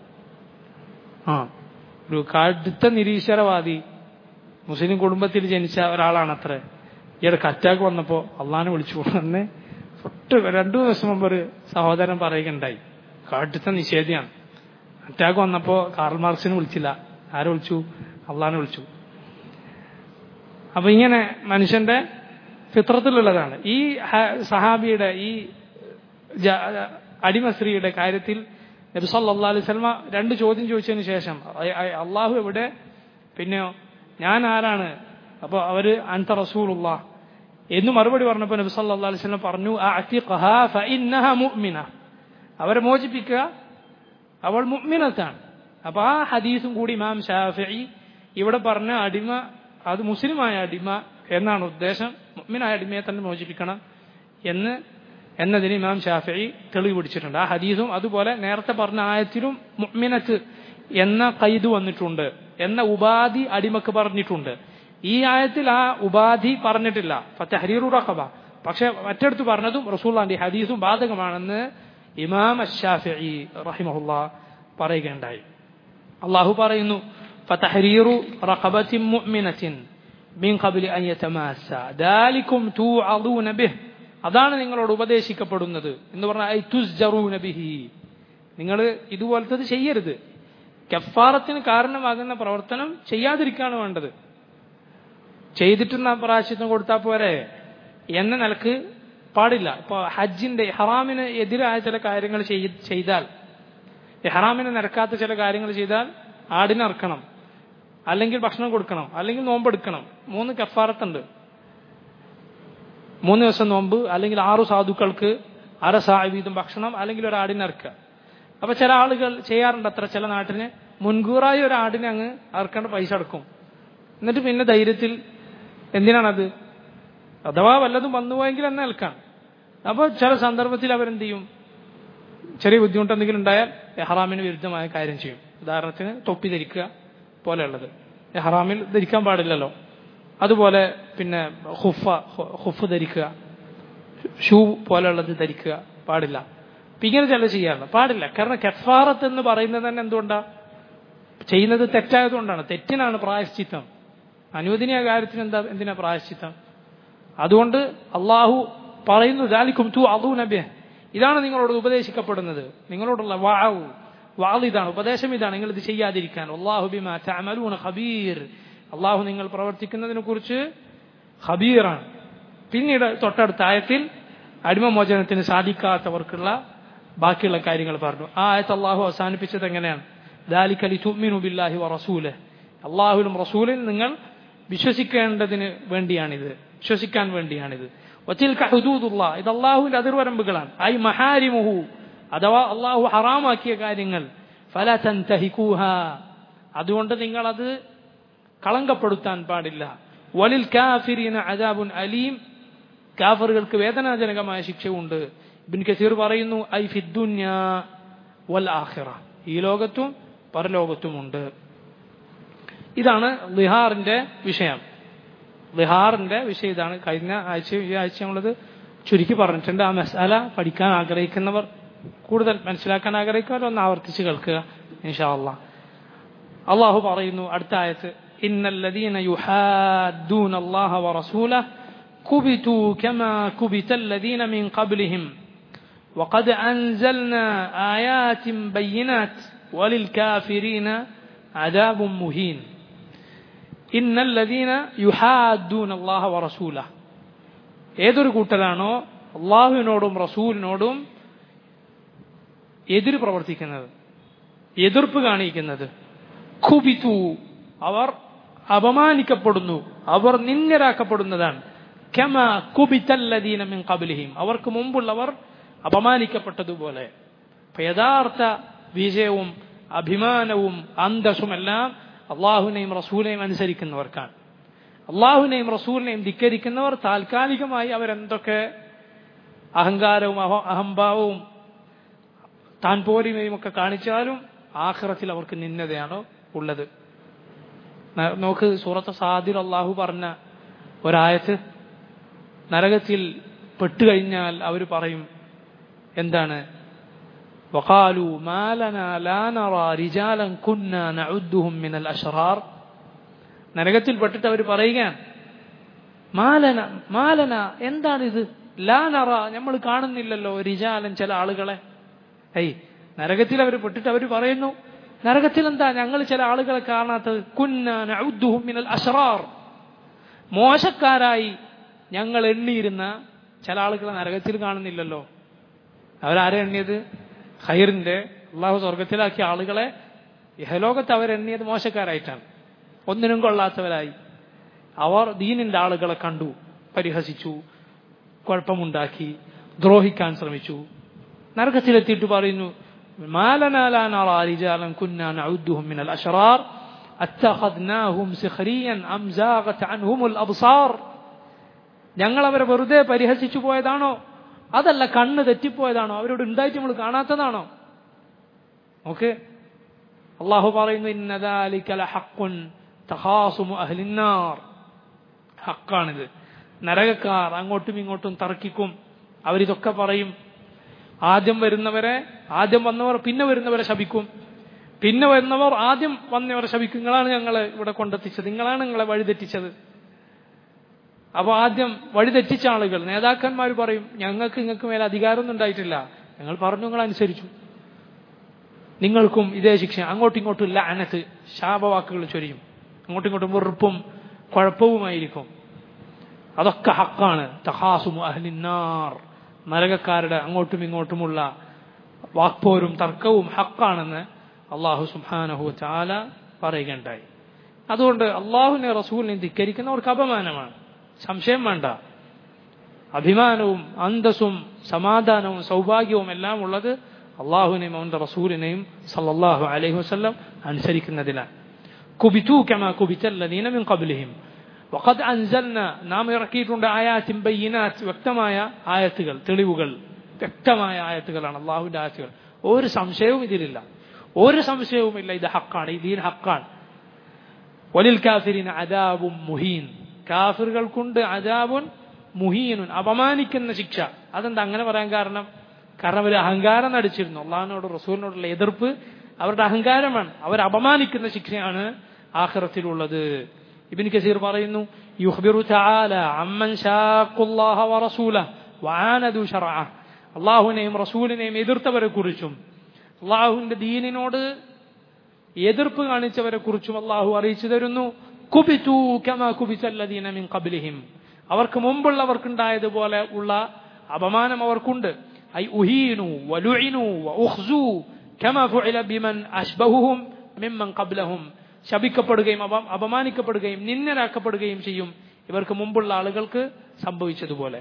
ആ ഒരു കടുത്ത നിരീശ്വരവാദി മുസ്ലിം കുടുംബത്തിൽ ജനിച്ച ഒരാളാണ് അത്ര ഈയിടക്ക് അറ്റാക്ക് വന്നപ്പോ അള്ളഹാനെ വിളിച്ചു കൊണ്ടുവന്ന് തൊട്ട് രണ്ടു ദിവസം മുമ്പ് ഒരു സഹോദരൻ പറയുകയുണ്ടായി കടുത്ത നിഷേധിയാണ് അറ്റാക്ക് വന്നപ്പോ കാർൽ മാർക്സിനെ വിളിച്ചില്ല ആരെ വിളിച്ചു അള്ളഹാനെ വിളിച്ചു അപ്പൊ ഇങ്ങനെ മനുഷ്യന്റെ ഫിത്രത്തിലുള്ളതാണ് ഈ ഹ- സഹാബിയുടെ ഈ ജ- അടിമ സ്ത്രീയുടെ കാര്യത്തിൽ നബി സല്ലല്ലാഹു അലൈഹി വസല്ലമ രണ്ട് ചോദ്യം ചോദിച്ചതിന് ശേഷം അ- അ- അള്ളാഹു എവിടെ പിന്നെയോ ഞാൻ ആരാണ് അപ്പൊ അവര് അൻത റസൂലുള്ള എന്ന് മറുപടി പറഞ്ഞപ്പോൾ നബി സല്ലല്ലാഹു അലൈഹി വസല്ലം പറഞ്ഞു അഅതിഖഹാ ഫഇന്നഹ മുഅ്മിന അവരെ മോചിപ്പിക്കുക അവൾ മുഅ്മിനത്താണ് അപ്പൊ ആ ഹദീസും കൂടി ഇമാം ഷാഫിഈ ഇവിടെ പറഞ്ഞ അടിമ അത് മുസ്ലിമായ അടിമ എന്നാണ് ഉദ്ദേശം മുഅ്മിനായ അടിമയെ തന്നെ മോചിപ്പിക്കണം എന്ന് എന്നതിന് ഇമാം ഷാഫിഈ തെളിവ് പിടിച്ചിട്ടുണ്ട് ആ ഹദീസും അതുപോലെ നേരത്തെ പറഞ്ഞ ആയത്തിലും മുഅ്മിനത്ത് എന്ന കൈത് വന്നിട്ടുണ്ട് എന്ന ഉപാധി അടിമക്ക് പറഞ്ഞിട്ടുണ്ട് ഈ ആയത്തിൽ ആ ഉപാധി പറഞ്ഞിട്ടില്ല ഫത്തഹരീറു റഖബ പക്ഷെ മറ്റടുത്ത് പറഞ്ഞതും റസൂള്ളാന്റെ ഈ ഹദീസും ബാധകമാണെന്ന് ഇമാം അഷാഫിഈ റഹിമഹുല്ല പറയുകയുണ്ടായി അള്ളാഹു പറയുന്നു ഫതഹരീറു റഖബത്തിൻ മുഅ്മിനത്തിൻ മിൻ ഖബ്ലി അൻ യതമാസ്സ ദാലികും തൂഅദൂന ബിഹ് അതാണ് നിങ്ങളോട് ഉപദേശിക്കപ്പെടുന്നത് എന്ന് പറഞ്ഞാൽ ഐ തുസ്ജറൂന ബിഹി നിങ്ങൾ ഇതുപോലത്തത് ചെയ്യരുത് കഫാറത്തിന് കാരണമാകുന്ന പ്രവർത്തനം ചെയ്യാതിരിക്കാണ് വേണ്ടത് ചെയ്തിട്ടുന്ന പ്രാശ്ചിത്വം കൊടുത്താൽ പോരെ എന്ന നിലക്ക് പാടില്ല ഇപ്പൊ ഹജ്ജിന്റെ ഹറാമിന് എതിരായ ചില കാര്യങ്ങൾ ചെയ്- ചെയ്താൽ ഹറാമിന് നിരക്കാത്ത ചില കാര്യങ്ങൾ ചെയ്താൽ ആടിനറക്കണം അല്ലെങ്കിൽ ഭക്ഷണം കൊടുക്കണം അല്ലെങ്കിൽ നോമ്പെടുക്കണം മൂന്ന് കഫാറത്തുണ്ട് മൂന്ന് ദിവസം നോമ്പ് അല്ലെങ്കിൽ ആറു സാധുക്കൾക്ക് അര സാ വീതം ഭക്ഷണം അല്ലെങ്കിൽ ഒരു ആടിനറക്കുക അപ്പൊ ചില ആളുകൾ ചെയ്യാറുണ്ട് അത്ര ചില നാട്ടിന് മുൻകൂറായി ഒരു ആടിനെ അങ്ങ് അറക്കേണ്ട പൈസ അടക്കും എന്നിട്ട് പിന്നെ ധൈര്യത്തിൽ എന്തിനാണത് അഥവാ വല്ലതും വന്നുപോയെങ്കിൽ എന്നെ നിൽക്കാം അപ്പോൾ ചില സന്ദർഭത്തിൽ അവരെന്ത് ചെയ്യും ചെറിയ ബുദ്ധിമുട്ട് എന്തെങ്കിലും ഉണ്ടായാൽ എഹ്റാമിന് വിരുദ്ധമായ കാര്യം ചെയ്യും ഉദാഹരണത്തിന് തൊപ്പി ധരിക്കുക പോലെയുള്ളത് എഹ്റാമിൽ ധരിക്കാൻ പാടില്ലല്ലോ അതുപോലെ പിന്നെ ഹുഫ ഹുഫ് ധരിക്കുക ഷൂ പോലെയുള്ളത് ധരിക്കുക പാടില്ല അപ്പൊ ഇങ്ങനെ ചില ചെയ്യാറില്ല പാടില്ല കാരണം കെഫാറത്ത് എന്ന് പറയുന്നത് തന്നെ എന്തുകൊണ്ടാ ചെയ്യുന്നത് തെറ്റായതുകൊണ്ടാണ് തെറ്റിനാണ് പ്രായശ്ചിത്തം അനുവദനീയ കാര്യത്തിന് എന്താ എന്തിനാ പ്രായശ്ചിത്തം അതുകൊണ്ട് അള്ളാഹു പറയുന്നു ദാലിക്കും തു അദു നബിയ ഇതാണ് നിങ്ങളോട് ഉപദേശിക്കപ്പെടുന്നത് നിങ്ങളോടുള്ള വാവ് വാൾ ഇതാണ് ഉപദേശം ഇതാണ് നിങ്ങൾ ഇത് ചെയ്യാതിരിക്കാൻ അള്ളാഹു ബിമാ തഅമലൂന ഖബീർ അള്ളാഹു നിങ്ങൾ പ്രവർത്തിക്കുന്നതിനെ കുറിച്ച് ഖബീറാണ് പിന്നീട് തൊട്ടടുത്ത ആയത്തിൽ അടിമമോചനത്തിന് സാധിക്കാത്തവർക്കുള്ള ബാക്കിയുള്ള കാര്യങ്ങൾ പറഞ്ഞു ആ ആയത്ത് അള്ളാഹു അവസാനിപ്പിച്ചത് എങ്ങനെയാണ് ദാലിക ലിതുഅ്മിനു ബില്ലാഹി വറസൂലിഹി അള്ളാഹുലും റസൂലിൽ നിങ്ങൾ വിശ്വസിക്കേണ്ടതിന് വേണ്ടിയാണിത് വിശ്വസിക്കാൻ വേണ്ടിയാണിത് വത്തിൽക ഹുദൂദുള്ള ഇത് അള്ളാഹുവിന്റെ അതിർവരമ്പുകളാണ് ഐ മഹാരിമുഹു അഥവാ അള്ളാഹു ഹറാമാക്കിയ കാര്യങ്ങൾ ഫല തൻതഹികൂഹ അതുകൊണ്ട് നിങ്ങളത് കളങ്കപ്പെടുത്താൻ പാടില്ല വലിൽ കാഫിരീന അദാബുൻ അലീം കാഫറുകൾക്ക് വേദനാജനകമായ ശിക്ഷയുണ്ട് ഇബിൻ കസീർ പറയുന്നു ഐ ഫിദ്ദുന്യ വൽ ആഖിറ ഈ ലോകത്തും പരലോകത്തുമുണ്ട് ഇതാണ് ലിഹാറിന്റെ വിഷയം ലിഹാറിന്റെ വിഷയം ഇതാണ് കഴിഞ്ഞ ആഴ്ച ഈ ആഴ്ച നമ്മളത് ചുരുക്കി പറഞ്ഞിട്ടുണ്ട് ആ മസാല പഠിക്കാൻ ആഗ്രഹിക്കുന്നവർ കൂടുതൽ മനസ്സിലാക്കാൻ ആഗ്രഹിക്കുന്നവർ ഒന്ന് ആവർത്തിച്ച് കേൾക്കുക ഇൻഷാ അള്ളാഹ് അള്ളാഹു പറയുന്നു അടുത്ത ആയത്ത് إن الذين يحادون الله ورسوله كبتوا كما كبت الذين من قبلهم وقد أنزلنا آيات بينات وللكافرين عذاب مهين إن الذين يحادون الله ورسوله ഏതൊരു കൂട്ടരാണോ അള്ളാഹുവിനോടും റസൂലിനോടും എതിര് പ്രവർത്തിക്കുന്നത് എതിർപ്പ് കാണിക്കുന്നത് കുബിതു അവർ അപമാനിക്കപ്പെടുന്നു അവർ നിന്ദരാക്കപ്പെടുന്നതാണ് കമ കുബിത്തല്ലദീന മിൻ കബിലിഹിം അവർക്ക് മുമ്പുള്ളവർ അപമാനിക്കപ്പെട്ടതുപോലെ യഥാർത്ഥ വിജയവും അഭിമാനവും അന്തസ്സുമെല്ലാം അള്ളാഹുവിനെയും റസൂലിനെയും അനുസരിക്കുന്നവർക്കാണ് അള്ളാഹുവിനെയും റസൂലിനെയും ധിക്കരിക്കുന്നവർ താൽക്കാലികമായി അവരെന്തൊക്കെ അഹങ്കാരവും അഹംഭാവവും താൻ പോരിമയും ഒക്കെ കാണിച്ചാലും ആഖിറത്തിൽ അവർക്ക് നിന്നതയാണോ ഉള്ളത് നോക്ക് സൂറത്ത് സാദിർ അള്ളാഹു പറഞ്ഞ ഒരായത്ത് നരകത്തിൽ പെട്ടുകഴിഞ്ഞാൽ അവർ പറയും എന്താണ് وقالوا ما لنا لا نرى رجالا كنا نعدهم من الأشرار നരകത്തിൽ പെട്ടിട്ട് അവർ പറയുകയാണ് മാലന മാലന എന്താണിത് ലാനറ നമ്മൾ കാണുന്നില്ലല്ലോ റിജാലൻ ചില ആളുകളെ ഏയ് നരകത്തിൽ അവർ പെട്ടിട്ട് അവർ പറയുന്നു നരകത്തിൽ എന്താ ഞങ്ങൾ ചില ആളുകളെ കാണാത്തത് കുന്നാൻ മിനൽ അഷറാർ മോശക്കാരായി ഞങ്ങൾ എണ്ണിയിരുന്ന ചില ആളുകളെ നരകത്തിൽ കാണുന്നില്ലല്ലോ അവരാരെ എണ്ണിയത് ഖൈറിന്റെ അള്ളാഹു സ്വർഗത്തിലാക്കിയ ആളുകളെ ഇഹലോകത്ത് അവരെണ്ണിയത് മോശക്കാരായിട്ടാണ് ഒന്നിനും കൊള്ളാത്തവരായി അവർ ദീനിന്റെ ആളുകളെ കണ്ടു പരിഹസിച്ചു കുഴപ്പമുണ്ടാക്കി ദ്രോഹിക്കാൻ ശ്രമിച്ചു നരകത്തിലെത്തിയിട്ട് പറയുന്നു ما لنا لا نرى رجالا كنا نعدهم من الأشرار اتخذناهم سخريا أم زاغت عنهم الأبصار ഞങ്ങൾ അവരെ വെറുതെ പരിഹസിച്ചു പോയതാണോ അതല്ല കണ്ണ് തെറ്റിപ്പോയതാണോ അവരോട് ഉണ്ടായിട്ട് നമ്മൾ കാണാത്തതാണോ ഓക്കെ അള്ളാഹു പറയുന്നു ഇന്നദാലിക്കല ഹക്കുൻ തഹാസുമു അഹ്ലിന്നാർ ഹക്കാണിത് നരകക്കാർ അങ്ങോട്ടും ഇങ്ങോട്ടും തർക്കിക്കും അവരിതൊക്കെ പറയും ആദ്യം വരുന്നവരെ ആദ്യം വന്നവർ പിന്നെ വരുന്നവരെ ശപിക്കും പിന്നെ വരുന്നവർ ആദ്യം വന്നവരെ ശപിക്കും നിങ്ങളാണ് ഞങ്ങളെ ഇവിടെ കൊണ്ടെത്തിച്ചത് നിങ്ങളാണ് നിങ്ങളെ വഴിതെറ്റിച്ചത് അപ്പോൾ ആദ്യം വഴിതെറ്റിച്ച ആളുകൾ നേതാക്കന്മാർ പറയും ഞങ്ങൾക്ക് നിങ്ങൾക്ക് മേലെ അധികാരമൊന്നും ഉണ്ടായിട്ടില്ല ഞങ്ങൾ പറഞ്ഞു നിങ്ങൾ അനുസരിച്ചു നിങ്ങൾക്കും ഇതേ ശിക്ഷ അങ്ങോട്ടും ഇങ്ങോട്ടും ഇല്ല അനത്ത് ശാപവാക്കുകൾ ചൊരിയും അങ്ങോട്ടും ഇങ്ങോട്ടും വെറുപ്പും കുഴപ്പവുമായിരിക്കും അതൊക്കെ ഹക്കാണ് തഹാസുമു അഹ്ലിന്നാർ നരകക്കാരുടെ അങ്ങോട്ടും ഇങ്ങോട്ടുമുള്ള വാക്പോരും തർക്കവും ഹക്കാണെന്ന് അള്ളാഹു സുബാനഹു ചാല പറയുകയുണ്ടായി അതുകൊണ്ട് അള്ളാഹുവിനെ റസൂലിനെ ധിക്കരിക്കുന്നവർക്ക് അപമാനമാണ് സംശയം വേണ്ട അഭിമാനവും അന്തസ്സും സമാധാനവും സൗഭാഗ്യവും എല്ലാം ഉള്ളത് അള്ളാഹുവിനെയും അവന്റെ റസൂലിനെയും സല്ലല്ലാഹു അലൈഹി വസല്ലം അനുസരിക്കുന്നതിലാണ് കുബിതു കമാ കുബിത്തല്ലദീന മിൻ ഖബ്ലിഹിം വഖദ് അൻസൽന നാം ഇറക്കിയിട്ടുണ്ട് ആയാത്തിൻ ബയ്യിനാത്ത് വ്യക്തമായ ആയത്തുകൾ തെളിവുകൾ വ്യക്തമായ ആയത്തുകളാണ് അള്ളാഹുവിന്റെ ആയത്തുകൾ ഒരു സംശയവും ഇതിലില്ല ഒരു സംശയവുമില്ല ഇത് ഹക്കാണ് ഈ ദീൻ ഹക്കാണ് വലിൽ കാഫിരിൻ അദാബും മുഹീൻ കാഫിറുകൾക്കുണ്ട് അദാബുൻ മുഹീനുൻ അപമാനിക്കുന്ന ശിക്ഷ അതെന്താ അങ്ങനെ പറയാൻ കാരണം കാരണം അവർ അഹങ്കാരം നടിച്ചിരുന്നു അള്ളാഹിനോട് റസൂലിനോടുള്ള എതിർപ്പ് അവരുടെ അഹങ്കാരമാണ് അവർ അപമാനിക്കുന്ന ശിക്ഷയാണ് ആഖിറത്തിലുള്ളത് ഇബിൻ കസീർ പറയുന്നു യുഹ്ബിറു തആല അമ്മൻ ഷാഖുല്ലാഹ വറസൂലഹ വആനദു ശർഅ അള്ളാഹുവിനെയും റസൂലിനെയും എതിർത്തവരെ കുറിച്ചും അള്ളാഹുവിന്റെ ദീനിനോട് എതിർപ്പ് കാണിച്ചവരെ കുറിച്ചും അള്ളാഹു അറിയിച്ചു തരുന്നു കുബിതു കമാ കുബിച്ചല്ലദീന മിൻ ഖബ്ലിഹിം അവർക്ക് മുമ്പുള്ളവർക്കുണ്ടായതുപോലെ ഉള്ള അപമാനം അവർക്കുണ്ട് ഐ ഉഹീനു വലുഇനു വഉഖ്സു കമാ ഫുഇല ബിമൻ അശ്ബഹുഹും മിമ്മൻ ഖബ്ലഹും ശപിക്കപ്പെടുകയും അപ അപമാനിക്കപ്പെടുകയും നിന്ദരാക്കപ്പെടുകയും ചെയ്യും ഇവർക്ക് മുമ്പുള്ള ആളുകൾക്ക് സംഭവിച്ചതുപോലെ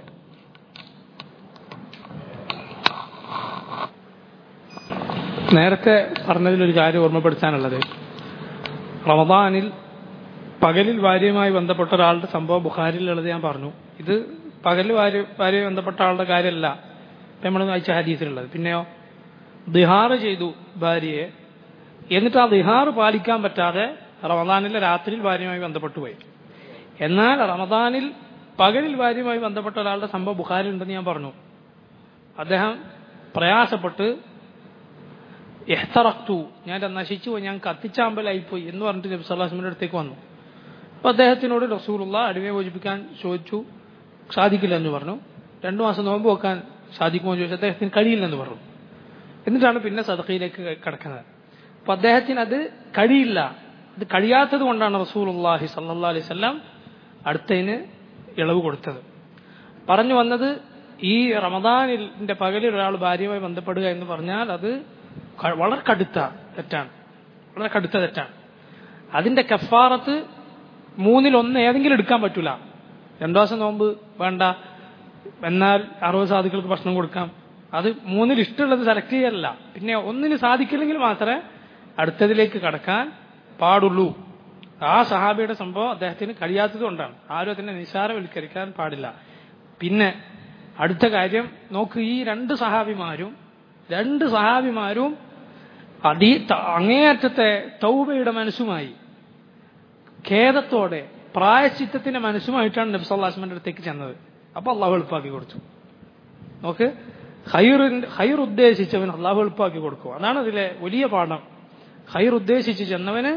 നേരത്തെ പറഞ്ഞതിലൊരു കാര്യം ഓർമ്മപ്പെടുത്താനുള്ളത് റമദാനിൽ പകലിൽ ഭാര്യയുമായി ബന്ധപ്പെട്ട ഒരാളുടെ സംഭവം ബുഖാരിലുള്ളത് ഞാൻ പറഞ്ഞു ഇത് പകലിൽ ഭാര്യ ഭാര്യയുമായി ബന്ധപ്പെട്ട ആളുടെ കാര്യമല്ല ഇപ്പം നമ്മൾ വായിച്ച ഹദീസിലുള്ളത് പിന്നെയോ ദിഹാറ് ചെയ്തു ഭാര്യയെ എന്നിട്ട് ആ ദിഹാറ് പാലിക്കാൻ പറ്റാതെ റമദാനിലെ രാത്രിയിൽ ഭാര്യയുമായി ബന്ധപ്പെട്ടു പോയി എന്നാൽ റമദാനിൽ പകലിൽ ഭാര്യയുമായി ബന്ധപ്പെട്ട ഒരാളുടെ സംഭവം ബുഖാരിൽ ഉണ്ടെന്ന് ഞാൻ പറഞ്ഞു അദ്ദേഹം പ്രയാസപ്പെട്ട് എഹ്തറക്തു ഞാൻ നശിച്ചു പോയി ഞാൻ കത്തിച്ചാമ്പലായിപ്പോയി എന്ന് പറഞ്ഞിട്ട് നബി സല്ലാസ്മിന്റെ അടുത്തേക്ക് വന്നു അപ്പൊ അദ്ദേഹത്തിനോട് റസൂലുള്ള അടിമയെ മോചിപ്പിക്കാൻ ചോദിച്ചു സാധിക്കില്ല എന്ന് പറഞ്ഞു രണ്ടു മാസം നോമ്പ് വെക്കാൻ സാധിക്കുമോ എന്ന് ചോദിച്ചു അദ്ദേഹത്തിന് കഴിയില്ലെന്ന് പറഞ്ഞു എന്നിട്ടാണ് പിന്നെ സദഖയിലേക്ക് കടക്കുന്നത് അപ്പൊ അദ്ദേഹത്തിന് അത് കഴിയില്ല അത് കഴിയാത്തത് കൊണ്ടാണ് റസൂലുള്ളാഹി സല്ലാ അലൈഹി സ്വല്ലാം അടുത്തതിന് ഇളവ് കൊടുത്തത് പറഞ്ഞു വന്നത് ഈ റമദാനിന്റെ പകലിൽ ഒരാൾ ഭാര്യയുമായി ബന്ധപ്പെടുക എന്ന് പറഞ്ഞാൽ അത് വളരെ കടുത്ത തെറ്റാണ് വളരെ കടുത്ത തെറ്റാണ് അതിന്റെ കഫാറത്ത് മൂന്നിൽ ഒന്ന് ഏതെങ്കിലും എടുക്കാൻ പറ്റൂല രണ്ടു ദിവസം നോമ്പ് വേണ്ട എന്നാൽ അറുപത് സാധുക്കൾക്ക് ഭക്ഷണം കൊടുക്കാം അത് മൂന്നിൽ ഇഷ്ടമുള്ളത് സെലക്ട് ചെയ്യല്ല പിന്നെ ഒന്നിന് സാധിക്കില്ലെങ്കിൽ മാത്രമേ അടുത്തതിലേക്ക് കടക്കാൻ പാടുള്ളൂ ആ സഹാബിയുടെ സംഭവം അദ്ദേഹത്തിന് കഴിയാത്തത് കൊണ്ടാണ് ആരും അതിനെ നിസ്സാരവൽക്കരിക്കാൻ പാടില്ല പിന്നെ അടുത്ത കാര്യം നോക്ക് ഈ രണ്ട് സഹാബിമാരും രണ്ട് സഹാബിമാരും അടി അങ്ങേയറ്റത്തെ തൗബയുടെ മനസ്സുമായി ഖേദത്തോടെ പ്രായശ്ചിത്തത്തിന്റെ മനസ്സുമായിട്ടാണ് നബി സല്ലാസ്മന്റെ അടുത്തേക്ക് ചെന്നത് അപ്പൊ അള്ളാഹു എളുപ്പാക്കി കൊടുത്തു നോക്ക് ഹൈറിന്റെ ഹൈർ ഉദ്ദേശിച്ചവൻ അള്ളാഹു എളുപ്പാക്കി കൊടുക്കും അതാണ് അതിലെ വലിയ പാഠം ഹൈർ ഉദ്ദേശിച്ച് ചെന്നവന്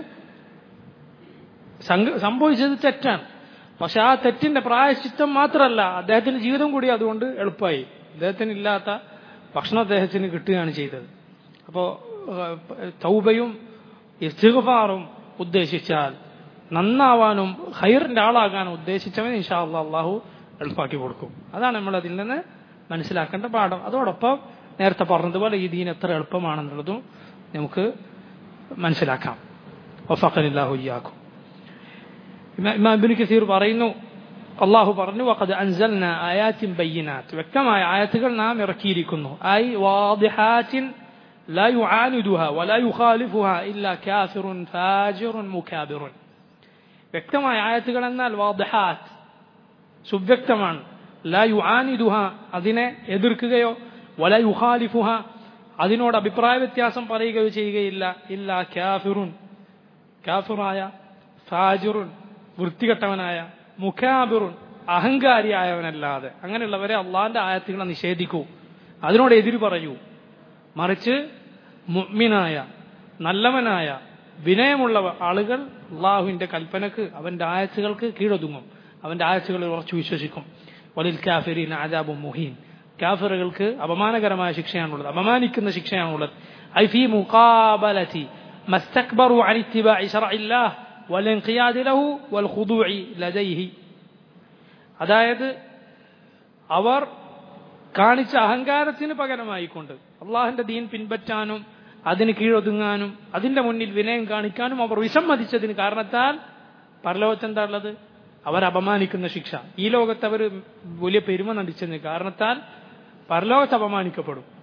സംഭവിച്ചത് തെറ്റാണ് പക്ഷെ ആ തെറ്റിന്റെ പ്രായശ്ചിത്തം മാത്രമല്ല അദ്ദേഹത്തിന്റെ ജീവിതം കൂടി അതുകൊണ്ട് എളുപ്പമായി അദ്ദേഹത്തിന് ഇല്ലാത്ത ഭക്ഷണം അദ്ദേഹത്തിന് കിട്ടുകയാണ് ചെയ്തത് അപ്പോ തൗബയും ഇസ്തിഗ്ഫാറും ഉദ്ദേശിച്ചാൽ നന്നാവാനും ഹൈറിന്റെ ആളാകാനും ഉദ്ദേശിച്ചവൻ ഇൻഷാ അള്ളാ അള്ളാഹു എളുപ്പാക്കി കൊടുക്കും അതാണ് നമ്മൾ അതിൽ നിന്ന് മനസ്സിലാക്കേണ്ട പാഠം അതോടൊപ്പം നേരത്തെ പറഞ്ഞതുപോലെ ഈ ദീൻ എത്ര എളുപ്പമാണെന്നുള്ളതും നമുക്ക് മനസ്സിലാക്കാം വഫഖനില്ലാഹു ഇയ്യാക്കും ഇമാം ഇബ്നു കസീർ പറയുന്നു അള്ളാഹു പറഞ്ഞു വഖദ് അൻസൽന ആയാത്തിൻ ബയ്യിനാത്ത് വ്യക്തമായ ആയത്തുകൾ നാം ഇറക്കിയിരിക്കുന്നു ഐ വാദിഹാത്തിൻ لا يعاندها ولا يخالفها إلا كافر فاجر مكابر വ്യക്തമായ ആയത്തുകൾ എന്നാൽ വാദിഹാത്ത് സുവ്യക്തമാണ് ലാ യുആനിദുഹ അതിനെ എതിർക്കുകയോ വല യുഖാലിഫുഹ അതിനോട് അഭിപ്രായ വ്യത്യാസം പറയുകയോ ചെയ്യുകയില്ല ഇല്ല കാഫിറുൻ കാഫിറായ ഫാജിറുൻ വൃത്തികെട്ടവനായ മുഖാബിറുൻ അഹങ്കാരിയായവനല്ലാതെ അങ്ങനെയുള്ളവരെ അള്ളാന്റെ ആയത്തുകളെ നിഷേധിക്കൂ അതിനോട് എതിര് പറയൂ മറിച്ച് മുഅ്മിനായ നല്ലവനായ വിനയമുള്ള ആളുകൾ അള്ളാഹുവിന്റെ കൽപ്പനക്ക് അവന്റെ ആയത്തുകൾക്ക് കീഴൊതുങ്ങും അവന്റെ ആയത്തുകളിൽ ഉറച്ചു വിശ്വസിക്കും വലിൽ കാഫിരീൻ ആദാബും മുഹീൻ കാഫിറുകൾക്ക് അപമാനകരമായ ശിക്ഷയാണുള്ളത് അപമാനിക്കുന്ന ശിക്ഷയാണുള്ളത് ഐ ഫി മുഖാബലതി മസ്തക്ബറു عن اتباع شرع الله والانقياد له والخضوع لديه അതായത് അവർ കാണിച്ച അഹങ്കാരത്തിന് പകരമായിക്കൊണ്ട് അള്ളാഹിന്റെ ദീൻ പിൻപറ്റാനും അതിന് കീഴൊതുങ്ങാനും അതിന്റെ മുന്നിൽ വിനയം കാണിക്കാനും അവർ വിസമ്മതിച്ചതിന് കാരണത്താൽ പരലോകത്ത് എന്താ ഉള്ളത് അവർ അപമാനിക്കുന്ന ശിക്ഷ ഈ ലോകത്ത് അവർ വലിയ പെരുമ നടിച്ചതിന് കാരണത്താൽ പരലോകത്ത് അപമാനിക്കപ്പെടും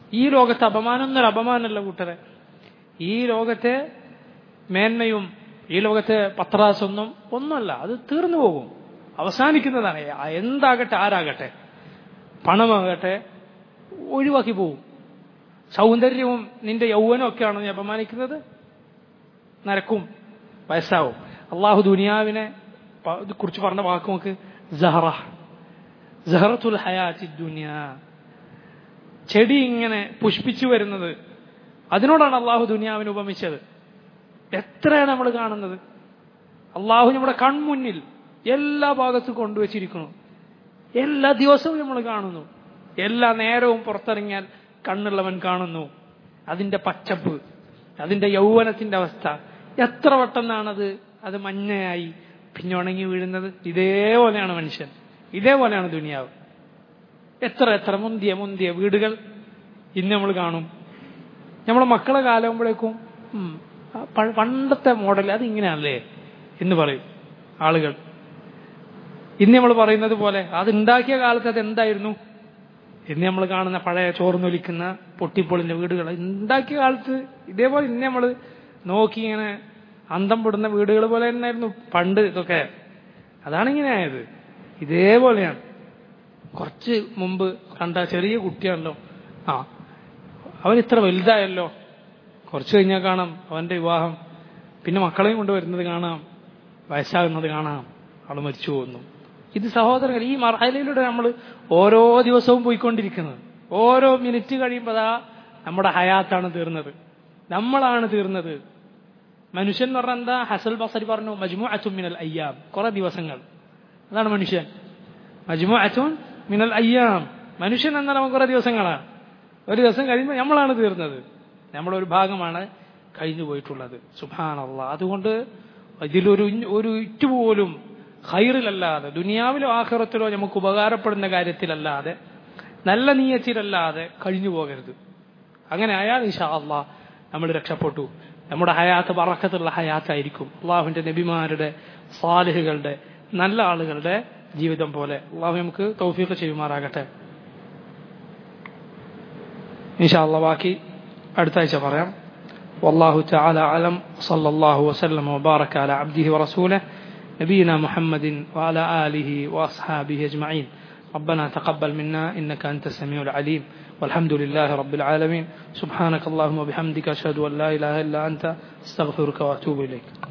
ഈ ലോകത്തെ അപമാനം എന്നൊരു അപമാനമല്ല കൂട്ടരെ ഈ ലോകത്തെ മേന്മയും ഈ ലോകത്തെ പത്രാസൊന്നും ഒന്നുമല്ല അത് തീർന്നു പോകും അവസാനിക്കുന്നതാണ് എന്താകട്ടെ ആരാകട്ടെ പണമാകട്ടെ ഒഴിവാക്കി പോകും സൗന്ദര്യവും നിന്റെ യൗവനവും ഒക്കെയാണോ നീ അപമാനിക്കുന്നത് നരക്കും വയസ്സാവും അള്ളാഹു ദുനിയാവിനെ കുറിച്ച് പറഞ്ഞ വാക്ക് നോക്ക് സഹറ സഹറത്തുൽ ഹയാത്തി ദുനിയ ചെടി ഇങ്ങനെ പുഷ്പിച്ചു വരുന്നത് അതിനോടാണ് അള്ളാഹു ദുനിയാവിനെ ഉപമിച്ചത് എത്രയാണ് നമ്മൾ കാണുന്നത് അള്ളാഹു നമ്മുടെ കൺമുന്നിൽ എല്ലാ ഭാഗത്തും കൊണ്ടുവച്ചിരിക്കുന്നു എല്ലാ ദിവസവും നമ്മൾ കാണുന്നു എല്ലാ നേരവും പുറത്തിറങ്ങിയാൽ കണ്ണുള്ളവൻ കാണുന്നു അതിന്റെ പച്ചപ്പ് അതിന്റെ യൗവനത്തിന്റെ അവസ്ഥ എത്ര വട്ടം അത് മഞ്ഞയായി പിന്നെ ഉണങ്ങി വീഴുന്നത് ഇതേപോലെയാണ് മനുഷ്യൻ ഇതേപോലെയാണ് ദുനിയാവ് എത്ര എത്ര മുന്തിയ മുന്തിയ വീടുകൾ ഇന്ന് നമ്മൾ കാണും നമ്മളെ മക്കളെ കാലാകുമ്പോഴേക്കും പണ്ടത്തെ മോഡൽ അത് ഇങ്ങനെയാണല്ലേ എന്ന് പറയും ആളുകൾ ഇന്ന് നമ്മൾ പറയുന്നത് പോലെ അത് ഉണ്ടാക്കിയ കാലത്ത് അത് എന്തായിരുന്നു ഇന്ന് നമ്മൾ കാണുന്ന പഴയ ചോർന്നൊലിക്കുന്ന പൊട്ടിപ്പൊളിന്റെ വീടുകൾ ഉണ്ടാക്കിയ കാലത്ത് ഇതേപോലെ ഇന്ന് നമ്മൾ നോക്കി ഇങ്ങനെ അന്തം പെടുന്ന വീടുകൾ പോലെ തന്നെയായിരുന്നു പണ്ട് ഇതൊക്കെ അതാണ് ഇങ്ങനെ ആയത് ഇതേപോലെയാണ് കുറച്ച് മുമ്പ് കണ്ട ചെറിയ കുട്ടിയാണല്ലോ ആ അവൻ ഇത്ര വലുതായല്ലോ കുറച്ച് കഴിഞ്ഞാൽ കാണാം അവന്റെ വിവാഹം പിന്നെ മക്കളെയും കൊണ്ടുവരുന്നത് കാണാം വയസ്സാകുന്നത് കാണാം ആൾ മരിച്ചു പോകുന്നു ഇത് സഹോദരങ്ങൾ ഈ മർഹലയിലൂടെ നമ്മൾ ഓരോ ദിവസവും പോയിക്കൊണ്ടിരിക്കുന്നത് ഓരോ മിനിറ്റ് കഴിയുമ്പോൾ അതാ നമ്മുടെ ഹയാത്താണ് തീർന്നത് നമ്മളാണ് തീർന്നത് മനുഷ്യൻ എന്ന് പറഞ്ഞാൽ എന്താ ഹസൽ ബസരി പറഞ്ഞു മജ്മു അച്ചുൻ മിനൽ അയ്യാം കുറെ ദിവസങ്ങൾ അതാണ് മനുഷ്യൻ മജ്മു അച്ചുൻ മിനൽ അയ്യാം മനുഷ്യൻ എന്നാൽ നമുക്ക് കുറെ ദിവസങ്ങളാണ് ഒരു ദിവസം കഴിയുമ്പോൾ നമ്മളാണ് തീർന്നത് നമ്മളൊരു ഭാഗമാണ് കഴിഞ്ഞു പോയിട്ടുള്ളത് സുഭാനല്ല അതുകൊണ്ട് ഇതിലൊരു ഒരു ഇറ്റുപോലും ഹൈറിലല്ലാതെ ദുനിയാവിലോ ആഹ്റത്തിലോ നമുക്ക് ഉപകാരപ്പെടുന്ന കാര്യത്തിലല്ലാതെ നല്ല നീയത്തിലല്ലാതെ കഴിഞ്ഞു പോകരുത് അങ്ങനെ ആയാൽ ഇഷാ അള്ളാ നമ്മൾ രക്ഷപ്പെട്ടു നമ്മുടെ ഹയാത്ത് പറക്കത്തുള്ള ഹയാത്തായിരിക്കും അള്ളാഹുവിന്റെ നബിമാരുടെ സാലിഹുകളുടെ നല്ല ആളുകളുടെ ജീവിതം പോലെ അള്ളാഹു നമുക്ക് തൗഫീഖ് ചെയ്യുമാറാകട്ടെ ഇൻഷാ അള്ളാഹ് ബാക്കി അടുത്ത ആഴ്ച പറയാം والله تعالى أعلم صلى الله وسلم وبارك على عبده ورسوله نبينا محمد وعلى آله وأصحابه أجمعين ربنا تقبل منا إنك أنت السميع العليم والحمد لله رب العالمين سبحانك اللهم وبحمدك أشهد أن لا إله إلا أنت استغفرك وأتوب إليك